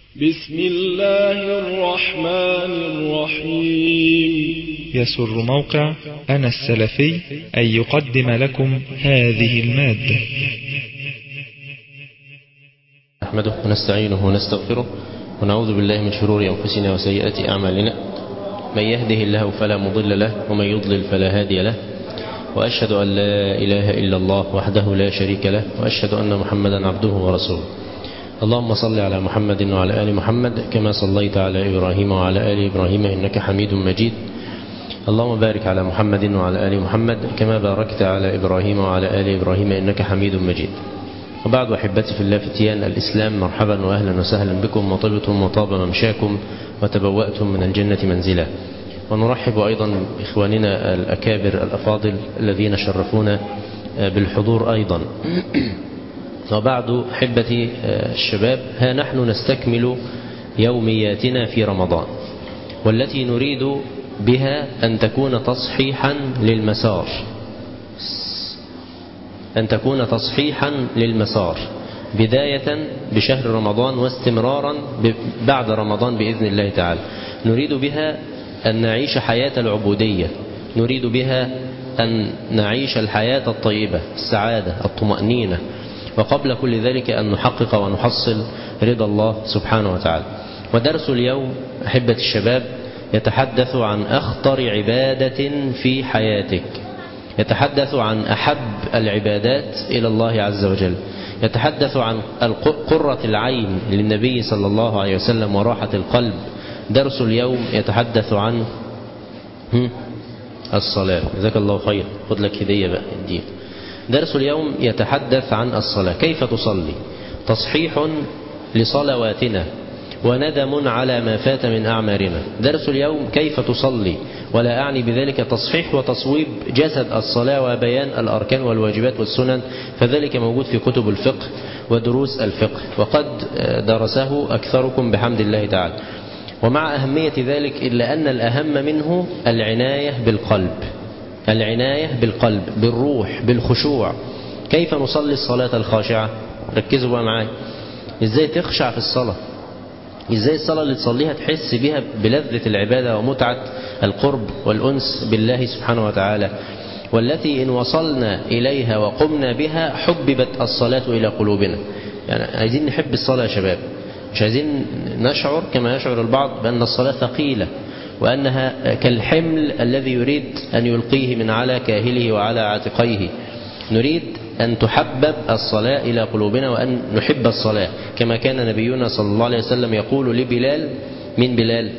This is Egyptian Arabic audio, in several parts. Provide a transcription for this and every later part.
بسم الله الرحمن الرحيم يسر موقع أنا السلفي أن يقدم لكم هذه المادة نحمده ونستعينه ونستغفره ونعوذ بالله من شرور أنفسنا وسيئات أعمالنا من يهده الله فلا مضل له ومن يضلل فلا هادي له وأشهد أن لا إله إلا الله وحده لا شريك له وأشهد أن محمدا عبده ورسوله اللهم صل على محمد وعلى آل محمد كما صليت على إبراهيم وعلى آل إبراهيم إنك حميد مجيد اللهم بارك على محمد وعلى آل محمد كما باركت على إبراهيم وعلى آل إبراهيم إنك حميد مجيد وبعد أحبتي في الله فتيان الإسلام مرحبا وأهلا وسهلا بكم وطبتم وطاب ممشاكم وتبوأتم من الجنة منزلا ونرحب أيضا بإخواننا الأكابر الأفاضل الذين شرفونا بالحضور أيضا وبعد أحبتي الشباب ها نحن نستكمل يومياتنا في رمضان والتي نريد بها أن تكون تصحيحا للمسار أن تكون تصحيحا للمسار بداية بشهر رمضان واستمرارا بعد رمضان بإذن الله تعالى نريد بها أن نعيش حياة العبودية نريد بها أن نعيش الحياة الطيبة السعادة الطمأنينة وقبل كل ذلك أن نحقق ونحصل رضا الله سبحانه وتعالى ودرس اليوم أحبة الشباب يتحدث عن أخطر عبادة في حياتك يتحدث عن أحب العبادات إلى الله عز وجل يتحدث عن قرة العين للنبي صلى الله عليه وسلم وراحة القلب درس اليوم يتحدث عن الصلاة جزاك الله خير خذ لك هدية بقى الدين درس اليوم يتحدث عن الصلاة كيف تصلي تصحيح لصلواتنا وندم على ما فات من أعمارنا درس اليوم كيف تصلي ولا أعني بذلك تصحيح وتصويب جسد الصلاة وبيان الأركان والواجبات والسنن فذلك موجود في كتب الفقه ودروس الفقه وقد درسه أكثركم بحمد الله تعالى ومع أهمية ذلك إلا أن الأهم منه العناية بالقلب العناية بالقلب بالروح بالخشوع كيف نصلي الصلاة الخاشعة ركزوا بقى معايا ازاي تخشع في الصلاة ازاي الصلاة اللي تصليها تحس بها بلذة العبادة ومتعة القرب والأنس بالله سبحانه وتعالى والتي إن وصلنا إليها وقمنا بها حببت الصلاة إلى قلوبنا يعني عايزين نحب الصلاة يا شباب مش عايزين نشعر كما يشعر البعض بأن الصلاة ثقيلة وأنها كالحمل الذي يريد أن يلقيه من على كاهله وعلى عاتقيه نريد أن تحبب الصلاة إلى قلوبنا وأن نحب الصلاة كما كان نبينا صلى الله عليه وسلم يقول لبلال من بلال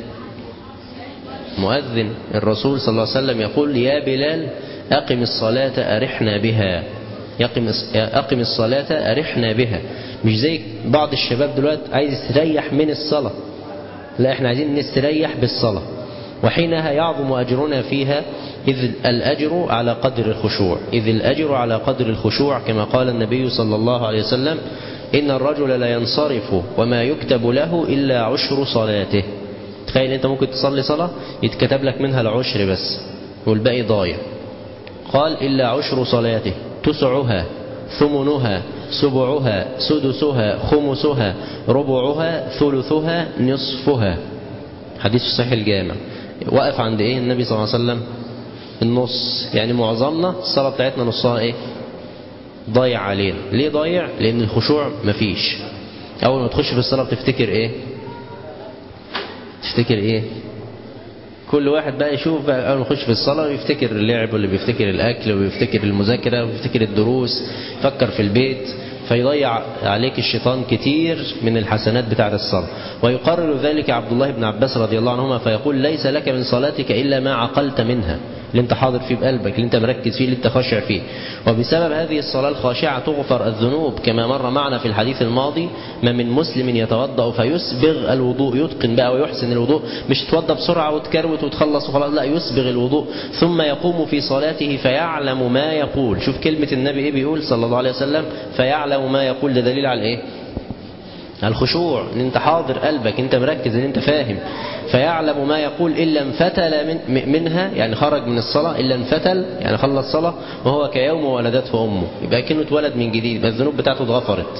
مؤذن الرسول صلى الله عليه وسلم يقول يا بلال أقم الصلاة أرحنا بها أقم الصلاة أرحنا بها مش زي بعض الشباب دلوقتي عايز يستريح من الصلاة لا احنا عايزين نستريح بالصلاة وحينها يعظم أجرنا فيها إذ الأجر على قدر الخشوع إذ الأجر على قدر الخشوع كما قال النبي صلى الله عليه وسلم إن الرجل لا ينصرف وما يكتب له إلا عشر صلاته تخيل أنت ممكن تصلي صلاة يتكتب لك منها العشر بس والباقي ضايع قال إلا عشر صلاته تسعها ثمنها سبعها سدسها خمسها ربعها ثلثها نصفها حديث صحيح الجامع وقف عند ايه النبي صلى الله عليه وسلم النص يعني معظمنا الصلاة بتاعتنا نصها ايه ضايع علينا ليه ضايع لان الخشوع مفيش اول ما تخش في الصلاة بتفتكر ايه تفتكر ايه كل واحد بقى يشوف بقى اول ما يخش في الصلاه يفتكر اللعب واللي بيفتكر الاكل وبيفتكر المذاكره وبيفتكر الدروس يفكر في البيت فيضيع عليك الشيطان كتير من الحسنات بتاعة الصلاة ويقرر ذلك عبد الله بن عباس رضي الله عنهما فيقول ليس لك من صلاتك إلا ما عقلت منها اللي انت حاضر فيه بقلبك اللي انت مركز فيه اللي انت خاشع فيه وبسبب هذه الصلاة الخاشعة تغفر الذنوب كما مر معنا في الحديث الماضي ما من مسلم يتوضأ فيسبغ الوضوء يتقن بقى ويحسن الوضوء مش تتوضأ بسرعة وتكروت وتخلص وخلاص لا يسبغ الوضوء ثم يقوم في صلاته فيعلم ما يقول شوف كلمة النبي ايه بيقول صلى الله عليه وسلم فيعلم ما يقول ده دليل على ايه الخشوع ان انت حاضر قلبك انت مركز ان انت فاهم فيعلم ما يقول إلا انفتل من منها يعني خرج من الصلاة إلا انفتل يعني خلص صلاة وهو كيوم ولدته أمه يبقى كأنه اتولد من جديد يبقى الذنوب بتاعته اتغفرت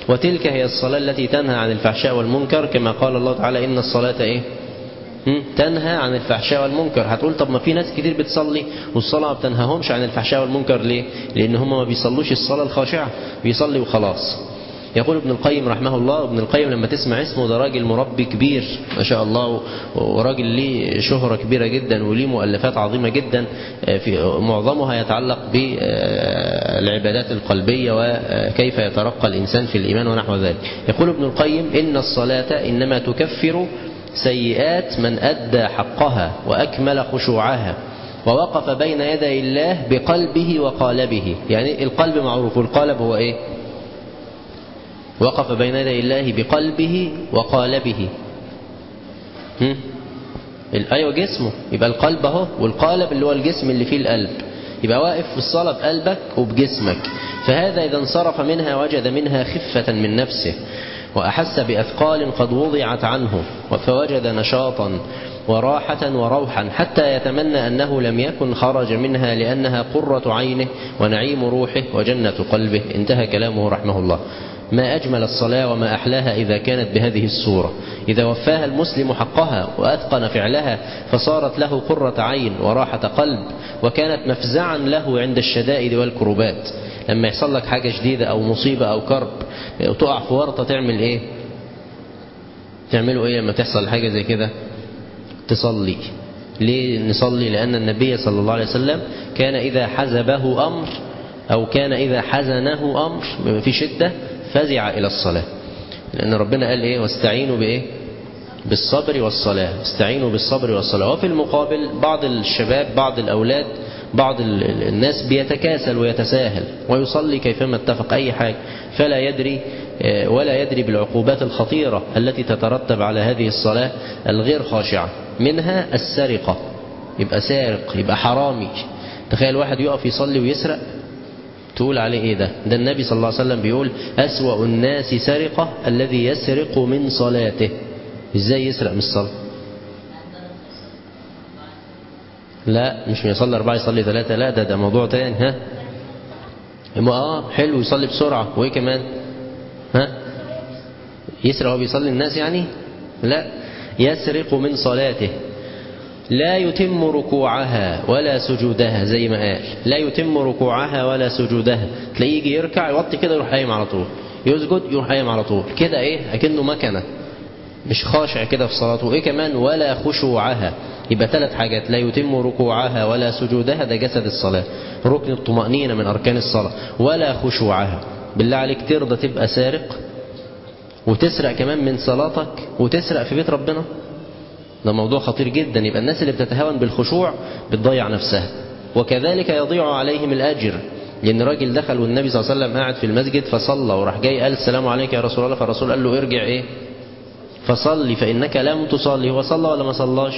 وتلك هي الصلاة التي تنهى عن الفحشاء والمنكر كما قال الله تعالى إن الصلاة إيه تنهى عن الفحشاء والمنكر هتقول طب ما في ناس كتير بتصلي والصلاة ما بتنهاهمش عن الفحشاء والمنكر ليه لأن هم ما بيصلوش الصلاة الخاشعة بيصلي وخلاص يقول ابن القيم رحمه الله ابن القيم لما تسمع اسمه ده راجل مربي كبير ما شاء الله وراجل ليه شهرة كبيرة جدا وليه مؤلفات عظيمة جدا في معظمها يتعلق بالعبادات القلبية وكيف يترقى الإنسان في الإيمان ونحو ذلك يقول ابن القيم إن الصلاة إنما تكفر سيئات من أدى حقها وأكمل خشوعها ووقف بين يدي الله بقلبه وقالبه يعني القلب معروف والقالب هو إيه وقف بين يدي الله بقلبه وقالبه هم؟ ايوه جسمه يبقى القلب اهو والقالب اللي هو الجسم اللي فيه القلب يبقى واقف في الصلاة بقلبك وبجسمك فهذا إذا انصرف منها وجد منها خفة من نفسه وأحس بأثقال قد وضعت عنه فوجد نشاطا وراحة وروحا حتى يتمنى أنه لم يكن خرج منها لأنها قرة عينه ونعيم روحه وجنة قلبه انتهى كلامه رحمه الله ما أجمل الصلاة وما أحلاها إذا كانت بهذه الصورة إذا وفاها المسلم حقها وأتقن فعلها فصارت له قرة عين وراحة قلب وكانت مفزعا له عند الشدائد والكربات لما يحصل لك حاجة جديدة أو مصيبة أو كرب وتقع في ورطة تعمل إيه تعملوا إيه لما تحصل حاجة زي كده تصلي ليه نصلي لأن النبي صلى الله عليه وسلم كان إذا حزبه أمر أو كان إذا حزنه أمر في شدة فزع إلى الصلاة لأن ربنا قال إيه واستعينوا بإيه بالصبر والصلاة استعينوا بالصبر والصلاة وفي المقابل بعض الشباب بعض الأولاد بعض الناس بيتكاسل ويتساهل ويصلي كيفما اتفق أي حاجة فلا يدري ولا يدري بالعقوبات الخطيرة التي تترتب على هذه الصلاة الغير خاشعة منها السرقة يبقى سارق يبقى حرامي تخيل واحد يقف يصلي ويسرق تقول عليه ايه ده ده النبي صلى الله عليه وسلم بيقول أسوأ الناس سرقة الذي يسرق من صلاته ازاي يسرق من الصلاة لا مش يصلي أربعة يصلي ثلاثة لا ده ده موضوع تاني ها اه حلو يصلي بسرعة وايه كمان ها يسرق وهو بيصلي الناس يعني لا يسرق من صلاته لا يتم ركوعها ولا سجودها زي ما قال لا يتم ركوعها ولا سجودها تلاقيه يجي يركع يوطي كده يروح قايم على طول يسجد يروح قايم على طول كده ايه اكنه مكنه مش خاشع كده في صلاته ايه كمان ولا خشوعها يبقى ثلاث حاجات لا يتم ركوعها ولا سجودها ده جسد الصلاة ركن الطمأنينة من أركان الصلاة ولا خشوعها بالله عليك ترضى تبقى سارق وتسرق كمان من صلاتك وتسرق في بيت ربنا ده موضوع خطير جدا يبقى الناس اللي بتتهاون بالخشوع بتضيع نفسها وكذلك يضيع عليهم الأجر لأن راجل دخل والنبي صلى الله عليه وسلم قاعد في المسجد فصلى وراح جاي قال السلام عليك يا رسول الله فالرسول قال له ارجع ايه فصلي فإنك لم تصلي هو صلى ولا ما صلاش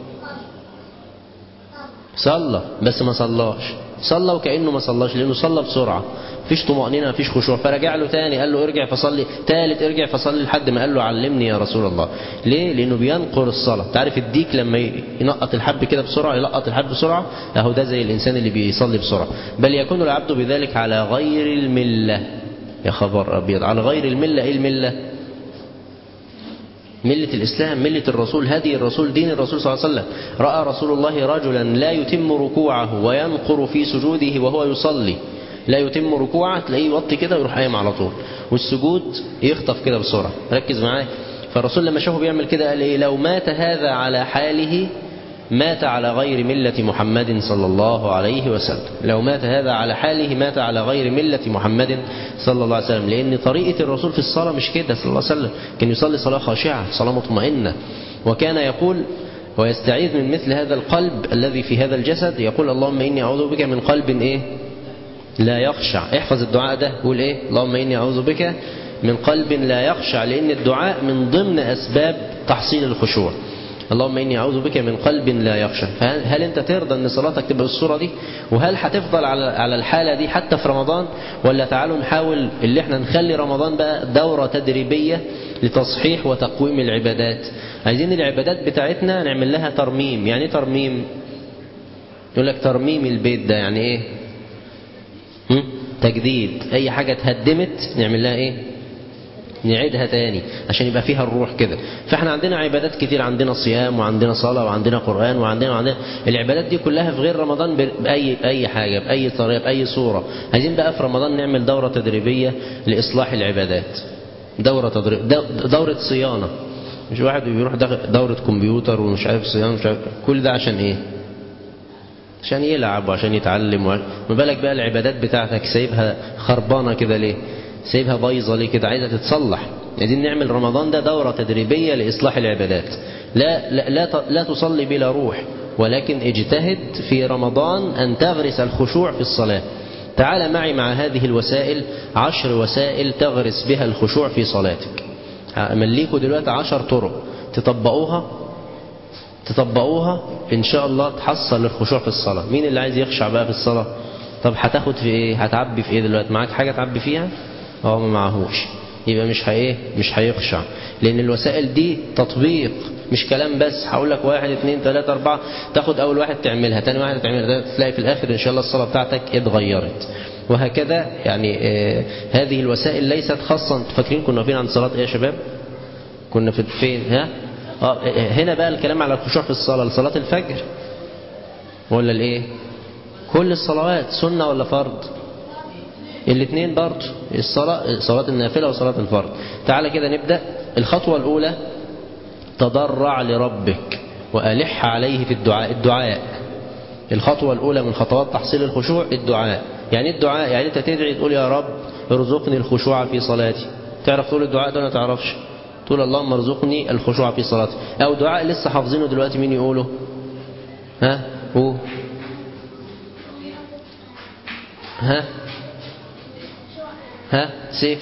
صلى بس ما صلاش صلى وكأنه ما صلاش لأنه صلى بسرعة فيش طمأنينة فيش خشوع فرجع له تاني قال له ارجع فصلي تالت ارجع فصلي لحد ما قال له علمني يا رسول الله ليه لأنه بينقر الصلاة تعرف الديك لما ينقط الحب كده بسرعة يلقط الحب بسرعة اهو ده زي الإنسان اللي بيصلي بسرعة بل يكون العبد بذلك على غير الملة يا خبر أبيض على غير الملة ايه الملة ملة الإسلام ملة الرسول هدي الرسول دين الرسول صلى الله عليه وسلم رأى رسول الله رجلا لا يتم ركوعه وينقر في سجوده وهو يصلي لا يتم ركوعه تلاقيه يوطي كده ويروح قايم على طول والسجود يخطف كده بسرعة ركز معايا فالرسول لما شافه بيعمل كده قال ايه لو مات هذا على حاله مات على غير ملة محمد صلى الله عليه وسلم لو مات هذا على حاله مات على غير ملة محمد صلى الله عليه وسلم لأن طريقة الرسول في الصلاة مش كده صلى الله عليه وسلم كان يصلي صلاة خاشعة صلاة مطمئنة وكان يقول ويستعيذ من مثل هذا القلب الذي في هذا الجسد يقول اللهم إني أعوذ بك من قلب إيه لا يخشع احفظ الدعاء ده قول إيه اللهم إني أعوذ بك من قلب لا يخشع لأن الدعاء من ضمن أسباب تحصيل الخشوع اللهم إني أعوذ بك من قلب لا يخشى فهل هل أنت ترضى أن صلاتك تبقى بالصورة دي وهل هتفضل على على الحالة دي حتى في رمضان ولا تعالوا نحاول اللي احنا نخلي رمضان بقى دورة تدريبية لتصحيح وتقويم العبادات عايزين العبادات بتاعتنا نعمل لها ترميم يعني ايه ترميم يقول لك ترميم البيت ده يعني ايه هم؟ تجديد اي حاجة اتهدمت نعمل لها ايه نعيدها تاني عشان يبقى فيها الروح كده فاحنا عندنا عبادات كتير عندنا صيام وعندنا صلاة وعندنا قرآن وعندنا وعندنا العبادات دي كلها في غير رمضان بأي أي حاجة بأي طريقة بأي صورة عايزين بقى في رمضان نعمل دورة تدريبية لإصلاح العبادات دورة تدريب دورة صيانة مش واحد بيروح دورة كمبيوتر ومش عارف صيانة مش عارف كل ده عشان ايه عشان يلعب وعشان يتعلم ما بالك بقى العبادات بتاعتك سايبها خربانة كده ليه سايبها بايظة ليه كده عايزة تتصلح عايزين نعمل رمضان ده دورة تدريبية لإصلاح العبادات لا, لا, لا, لا تصلي بلا روح ولكن اجتهد في رمضان أن تغرس الخشوع في الصلاة تعال معي مع هذه الوسائل عشر وسائل تغرس بها الخشوع في صلاتك أمليكوا دلوقتي عشر طرق تطبقوها تطبقوها إن شاء الله تحصل الخشوع في الصلاة مين اللي عايز يخشع بقى في الصلاة طب هتاخد في ايه هتعبي في ايه دلوقتي معاك حاجة تعبي فيها اه ما معهوش يبقى مش هايه مش هيخشع لان الوسائل دي تطبيق مش كلام بس هقول لك واحد اثنين ثلاثة أربعة تاخد أول واحد تعملها تاني واحد تعملها تلاقي في الآخر إن شاء الله الصلاة بتاعتك اتغيرت وهكذا يعني آه هذه الوسائل ليست خاصة فاكرين كنا فين عن صلاة إيه يا شباب كنا في فين ها آه هنا بقى الكلام على الخشوع في الصلاة لصلاة الفجر ولا الايه كل الصلوات سنة ولا فرض الاثنين برضه الصلاة صلاة النافلة وصلاة الفرض تعالى كده نبدأ الخطوة الأولى تضرع لربك وألح عليه في الدعاء الدعاء الخطوة الأولى من خطوات تحصيل الخشوع الدعاء يعني الدعاء يعني أنت تدعي تقول يا رب ارزقني الخشوع في صلاتي تعرف تقول الدعاء ده ولا تعرفش تقول اللهم ارزقني الخشوع في صلاتي أو دعاء لسه حافظينه دلوقتي مين يقوله ها هو ها ها سيف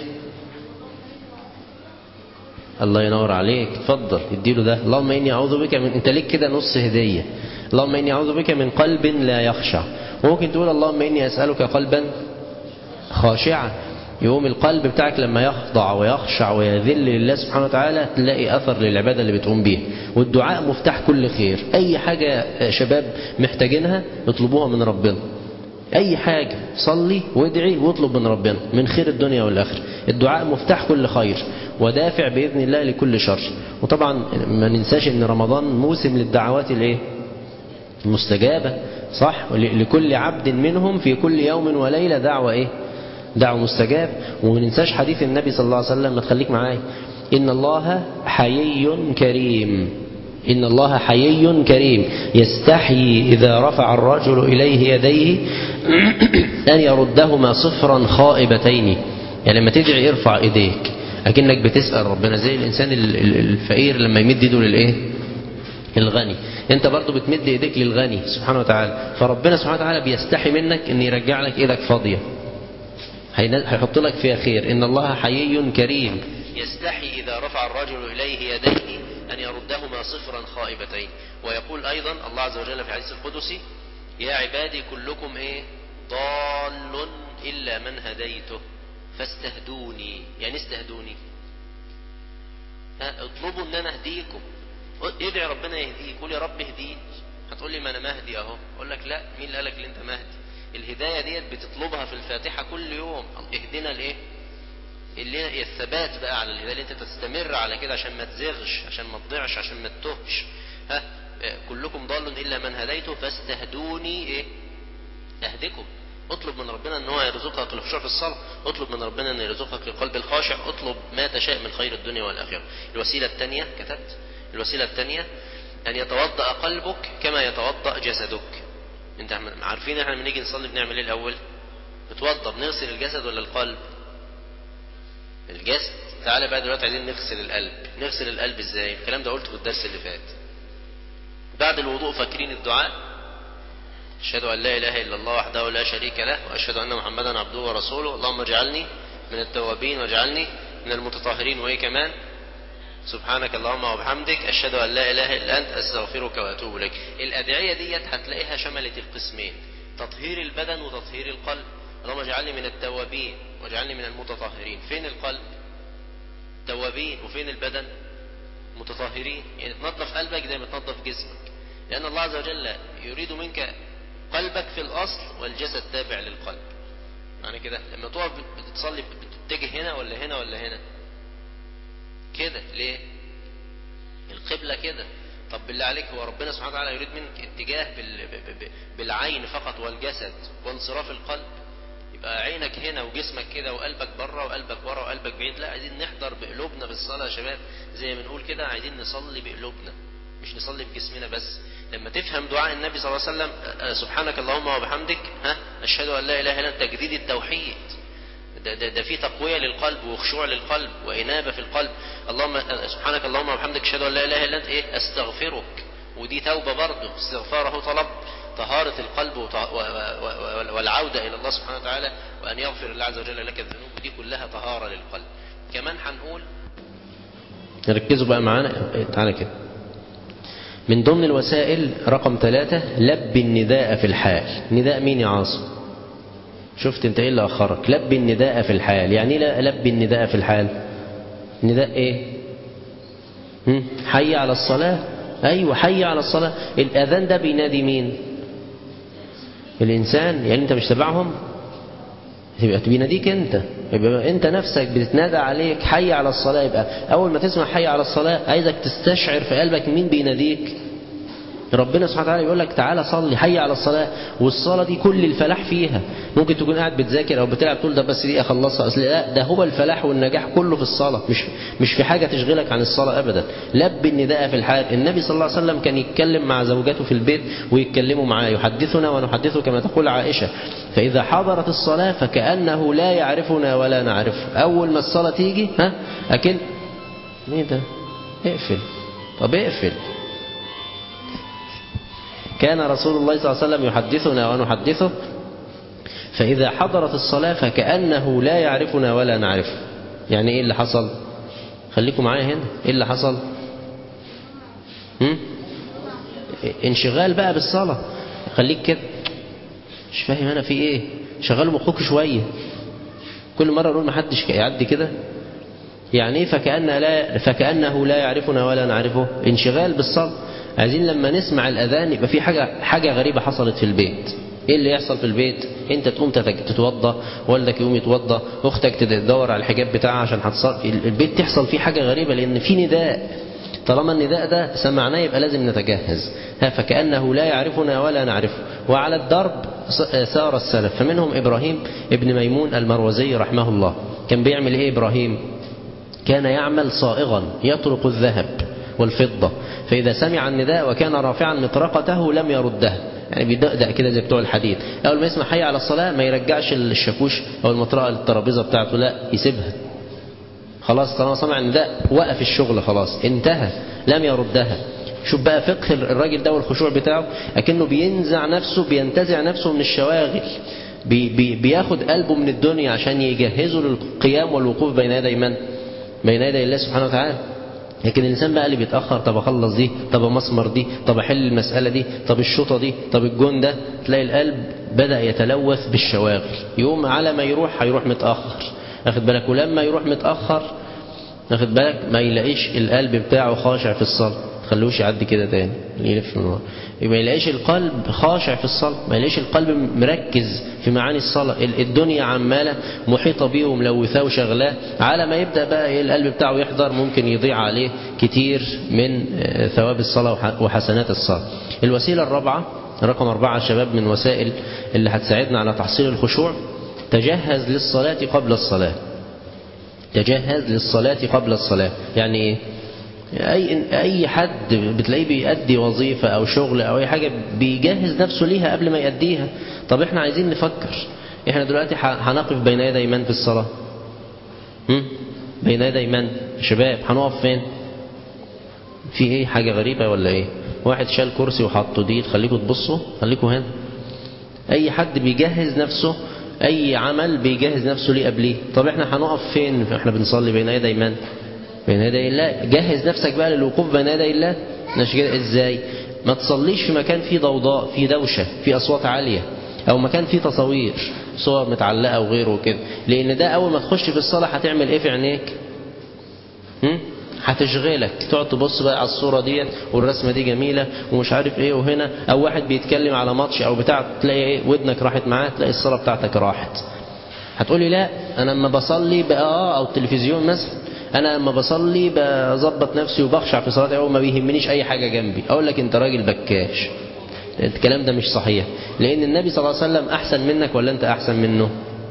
الله ينور عليك اتفضل اديله ده اللهم اني اعوذ بك من انت ليك كده نص هديه اللهم اني اعوذ بك من قلب لا يخشع وممكن تقول اللهم اني اسالك قلبا خاشعا يقوم القلب بتاعك لما يخضع ويخشع ويذل لله سبحانه وتعالى تلاقي اثر للعباده اللي بتقوم بيها والدعاء مفتاح كل خير اي حاجه شباب محتاجينها اطلبوها من ربنا أي حاجة صلي وادعي واطلب من ربنا من خير الدنيا والآخرة الدعاء مفتاح كل خير ودافع بإذن الله لكل شر وطبعا ما ننساش أن رمضان موسم للدعوات الايه المستجابة صح لكل عبد منهم في كل يوم وليلة دعوة إيه دعوة مستجاب وما ننساش حديث النبي صلى الله عليه وسلم ما تخليك معايا إن الله حيي كريم إن الله حيي كريم يستحيي إذا رفع الرجل إليه يديه أن يردهما صفرا خائبتين يعني لما تدعي ارفع إيديك أكنك بتسأل ربنا زي الإنسان الفقير لما يمد يده للإيه الغني انت برضو بتمد ايديك للغني سبحانه وتعالى فربنا سبحانه وتعالى بيستحي منك ان يرجع لك ايدك فاضية هيحط لك فيها خير ان الله حيي كريم يستحي اذا رفع الرجل اليه يديه أن يردهما صفرا خائبتين ويقول أيضا الله عز وجل في حديث القدسي يا عبادي كلكم إيه ضال إلا من هديته فاستهدوني يعني استهدوني اطلبوا ان انا اهديكم ادعي ربنا يهديك قول يا رب اهديني هتقول لي ما انا مهدي اهو اقول لك لا مين اللي قالك ان انت مهدي الهدايه ديت بتطلبها في الفاتحه كل يوم اهدنا لايه اللي الثبات بقى على الهدايه اللي انت تستمر على كده عشان ما تزغش عشان ما تضيعش عشان ما تتهش ها كلكم ضال الا من هديته فاستهدوني ايه اهدكم اطلب من ربنا ان هو يرزقك الخشوع في الصلاه اطلب من ربنا ان يرزقك القلب الخاشع اطلب ما تشاء من خير الدنيا والاخره الوسيله الثانيه كتبت الوسيله الثانيه ان يتوضا قلبك كما يتوضا جسدك انت عارفين احنا لما نيجي نصلي بنعمل ايه الاول نتوضا بنغسل الجسد ولا القلب الجسد تعالى بقى دلوقتي عايزين نغسل القلب نغسل القلب ازاي الكلام ده قلته في الدرس اللي فات بعد الوضوء فاكرين الدعاء اشهد ان لا اله الا الله وحده لا شريك له واشهد ان محمدا عبده ورسوله اللهم اجعلني من التوابين واجعلني من المتطهرين وايه كمان سبحانك اللهم وبحمدك اشهد ان لا اله الا انت استغفرك واتوب اليك الادعيه ديت هتلاقيها شملت القسمين تطهير البدن وتطهير القلب اللهم اجعلني من التوابين واجعلني من المتطهرين فين القلب توابين وفين البدن متطهرين يعني تنظف قلبك زي ما تنظف جسمك لأن الله عز وجل يريد منك قلبك في الأصل والجسد تابع للقلب يعني كده لما تقف بتصلي بتتجه هنا ولا هنا ولا هنا كده ليه القبلة كده طب بالله عليك هو ربنا سبحانه وتعالى يريد منك اتجاه بال... ب- ب- بالعين فقط والجسد وانصراف القلب يبقى عينك هنا وجسمك كده وقلبك بره وقلبك ورا وقلبك بعيد لا عايزين نحضر بقلوبنا بالصلاة يا شباب زي ما بنقول كده عايزين نصلي بقلوبنا مش نصلي بجسمنا بس لما تفهم دعاء النبي صلى الله عليه وسلم آه، سبحانك اللهم وبحمدك ها اشهد ان لا اله الا انت تجديد التوحيد ده, ده, ده في تقوية للقلب وخشوع للقلب وإنابة في القلب اللهم سبحانك اللهم وبحمدك أشهد أن لا إله إلا أنت إيه أستغفرك ودي توبة برضه استغفاره طلب طهارة القلب وط- و- و- و- والعودة إلى الله سبحانه وتعالى وأن يغفر الله عز وجل لك الذنوب ودي كلها طهارة للقلب كمان هنقول ركزوا بقى معانا تعالى كده من ضمن الوسائل رقم ثلاثة لب النداء في الحال نداء مين يا عاصم شفت انت ايه اللي اخرك لب النداء في الحال يعني ايه لا لب النداء في الحال نداء ايه هم؟ حي على الصلاة ايوه حي على الصلاة الاذان ده بينادي مين الانسان يعني انت مش تبعهم يبقى بيناديك انت يبقى انت نفسك بتتنادى عليك حي على الصلاة يبقى اول ما تسمع حي على الصلاة عايزك تستشعر في قلبك مين بيناديك ربنا سبحانه وتعالى يقول لك تعالى صلي حي على الصلاة والصلاة دي كل الفلاح فيها ممكن تكون قاعد بتذاكر او بتلعب تقول ده بس دي اخلصها اصل لا ده هو الفلاح والنجاح كله في الصلاة مش مش في حاجة تشغلك عن الصلاة ابدا لب النداء في الحال النبي صلى الله عليه وسلم كان يتكلم مع زوجاته في البيت ويتكلموا معاه يحدثنا ونحدثه كما تقول عائشة فإذا حضرت الصلاة فكأنه لا يعرفنا ولا نعرفه أول ما الصلاة تيجي ها أكن ايه ده اقفل طب اقفل كان رسول الله صلى الله عليه وسلم يحدثنا ونحدثه فإذا حضرت الصلاة فكأنه لا يعرفنا ولا نعرفه يعني إيه اللي حصل خليكم معايا هنا إيه اللي حصل هم؟ انشغال بقى بالصلاة خليك كده مش فاهم أنا في إيه شغلوا مخك شوية كل مرة نقول محدش يعدي كده يعني ايه فكأن لا فكأنه لا يعرفنا ولا نعرفه انشغال بالصلاة عايزين لما نسمع الأذان يبقى في حاجة حاجة غريبة حصلت في البيت ايه اللي يحصل في البيت انت تقوم تتج- تتوضى والدك يقوم يتوضى اختك تدور على الحجاب بتاعها عشان هتصلي البيت تحصل فيه حاجة غريبة لان في نداء طالما النداء ده سمعناه يبقى لازم نتجهز ها فكأنه لا يعرفنا ولا نعرفه وعلى الدرب س- سار السلف فمنهم إبراهيم ابن ميمون المروزي رحمه الله كان بيعمل ايه إبراهيم كان يعمل صائغا يطرق الذهب والفضة فإذا سمع النداء وكان رافعا مطرقته لم يردها يعني بيدقدق كده زي بتوع الحديد أول ما يسمع حي على الصلاة ما يرجعش الشاكوش أو المطرقة للترابيزة بتاعته لا يسيبها خلاص طالما سمع النداء وقف الشغل خلاص انتهى لم يردها شوف بقى فقه الراجل ده والخشوع بتاعه أكنه بينزع نفسه بينتزع نفسه من الشواغل بي بي بياخد قلبه من الدنيا عشان يجهزه للقيام والوقوف بين يدي من؟ بين يدي الله سبحانه وتعالى لكن الإنسان بقى اللي بيتأخر طب أخلص دي طب أمسمر دي طب أحل المسألة دي طب الشوطة دي طب الجون ده تلاقي القلب بدأ يتلوث بالشواغل يوم على ما يروح هيروح متأخر أخد بالك ولما يروح متأخر أخد بالك ما يلاقيش القلب بتاعه خاشع في الصلاة خلوش يعدي كده تاني يلف النهار ما يلاقيش القلب خاشع في الصلاة ما يلاقيش القلب مركز في معاني الصلاة الدنيا عمالة محيطة بيه وملوثاه وشغلاه على ما يبدأ بقى إيه القلب بتاعه يحضر ممكن يضيع عليه كتير من ثواب الصلاة وحسنات الصلاة الوسيلة الرابعة رقم أربعة شباب من وسائل اللي هتساعدنا على تحصيل الخشوع تجهز للصلاة قبل الصلاة تجهز للصلاة قبل الصلاة يعني إيه أي, أي حد بتلاقيه بيأدي وظيفة أو شغل أو أي حاجة بيجهز نفسه ليها قبل ما يأديها طب إحنا عايزين نفكر إحنا دلوقتي هنقف بين يدي من في الصلاة هم؟ بين يدي من شباب هنقف فين في إيه حاجة غريبة ولا إيه واحد شال كرسي وحطه دي خليكم تبصوا خليكم هنا أي حد بيجهز نفسه أي عمل بيجهز نفسه ليه قبليه طب إحنا هنقف فين إحنا بنصلي بين يدي من بين يدي الله جهز نفسك بقى للوقوف بين يدي الله مش كده ازاي ما تصليش في مكان فيه ضوضاء فيه دوشة فيه أصوات عالية أو مكان فيه تصاوير صور متعلقة وغيره وكده لأن ده أول ما تخش في الصلاة هتعمل إيه في عينيك هم؟ هتشغلك تقعد تبص بقى على الصورة ديت والرسمة دي جميلة ومش عارف ايه وهنا او واحد بيتكلم على ماتش او بتاع تلاقي ايه ودنك راحت معاه تلاقي الصلاة بتاعتك راحت هتقولي لا انا لما بصلي بقى اه او التلفزيون مثلا انا لما بصلي بظبط نفسي وبخشع في صلاتي اول ما بيهمنيش اي حاجه جنبي اقول لك انت راجل بكاش الكلام ده مش صحيح لان النبي صلى الله عليه وسلم احسن منك ولا انت احسن منه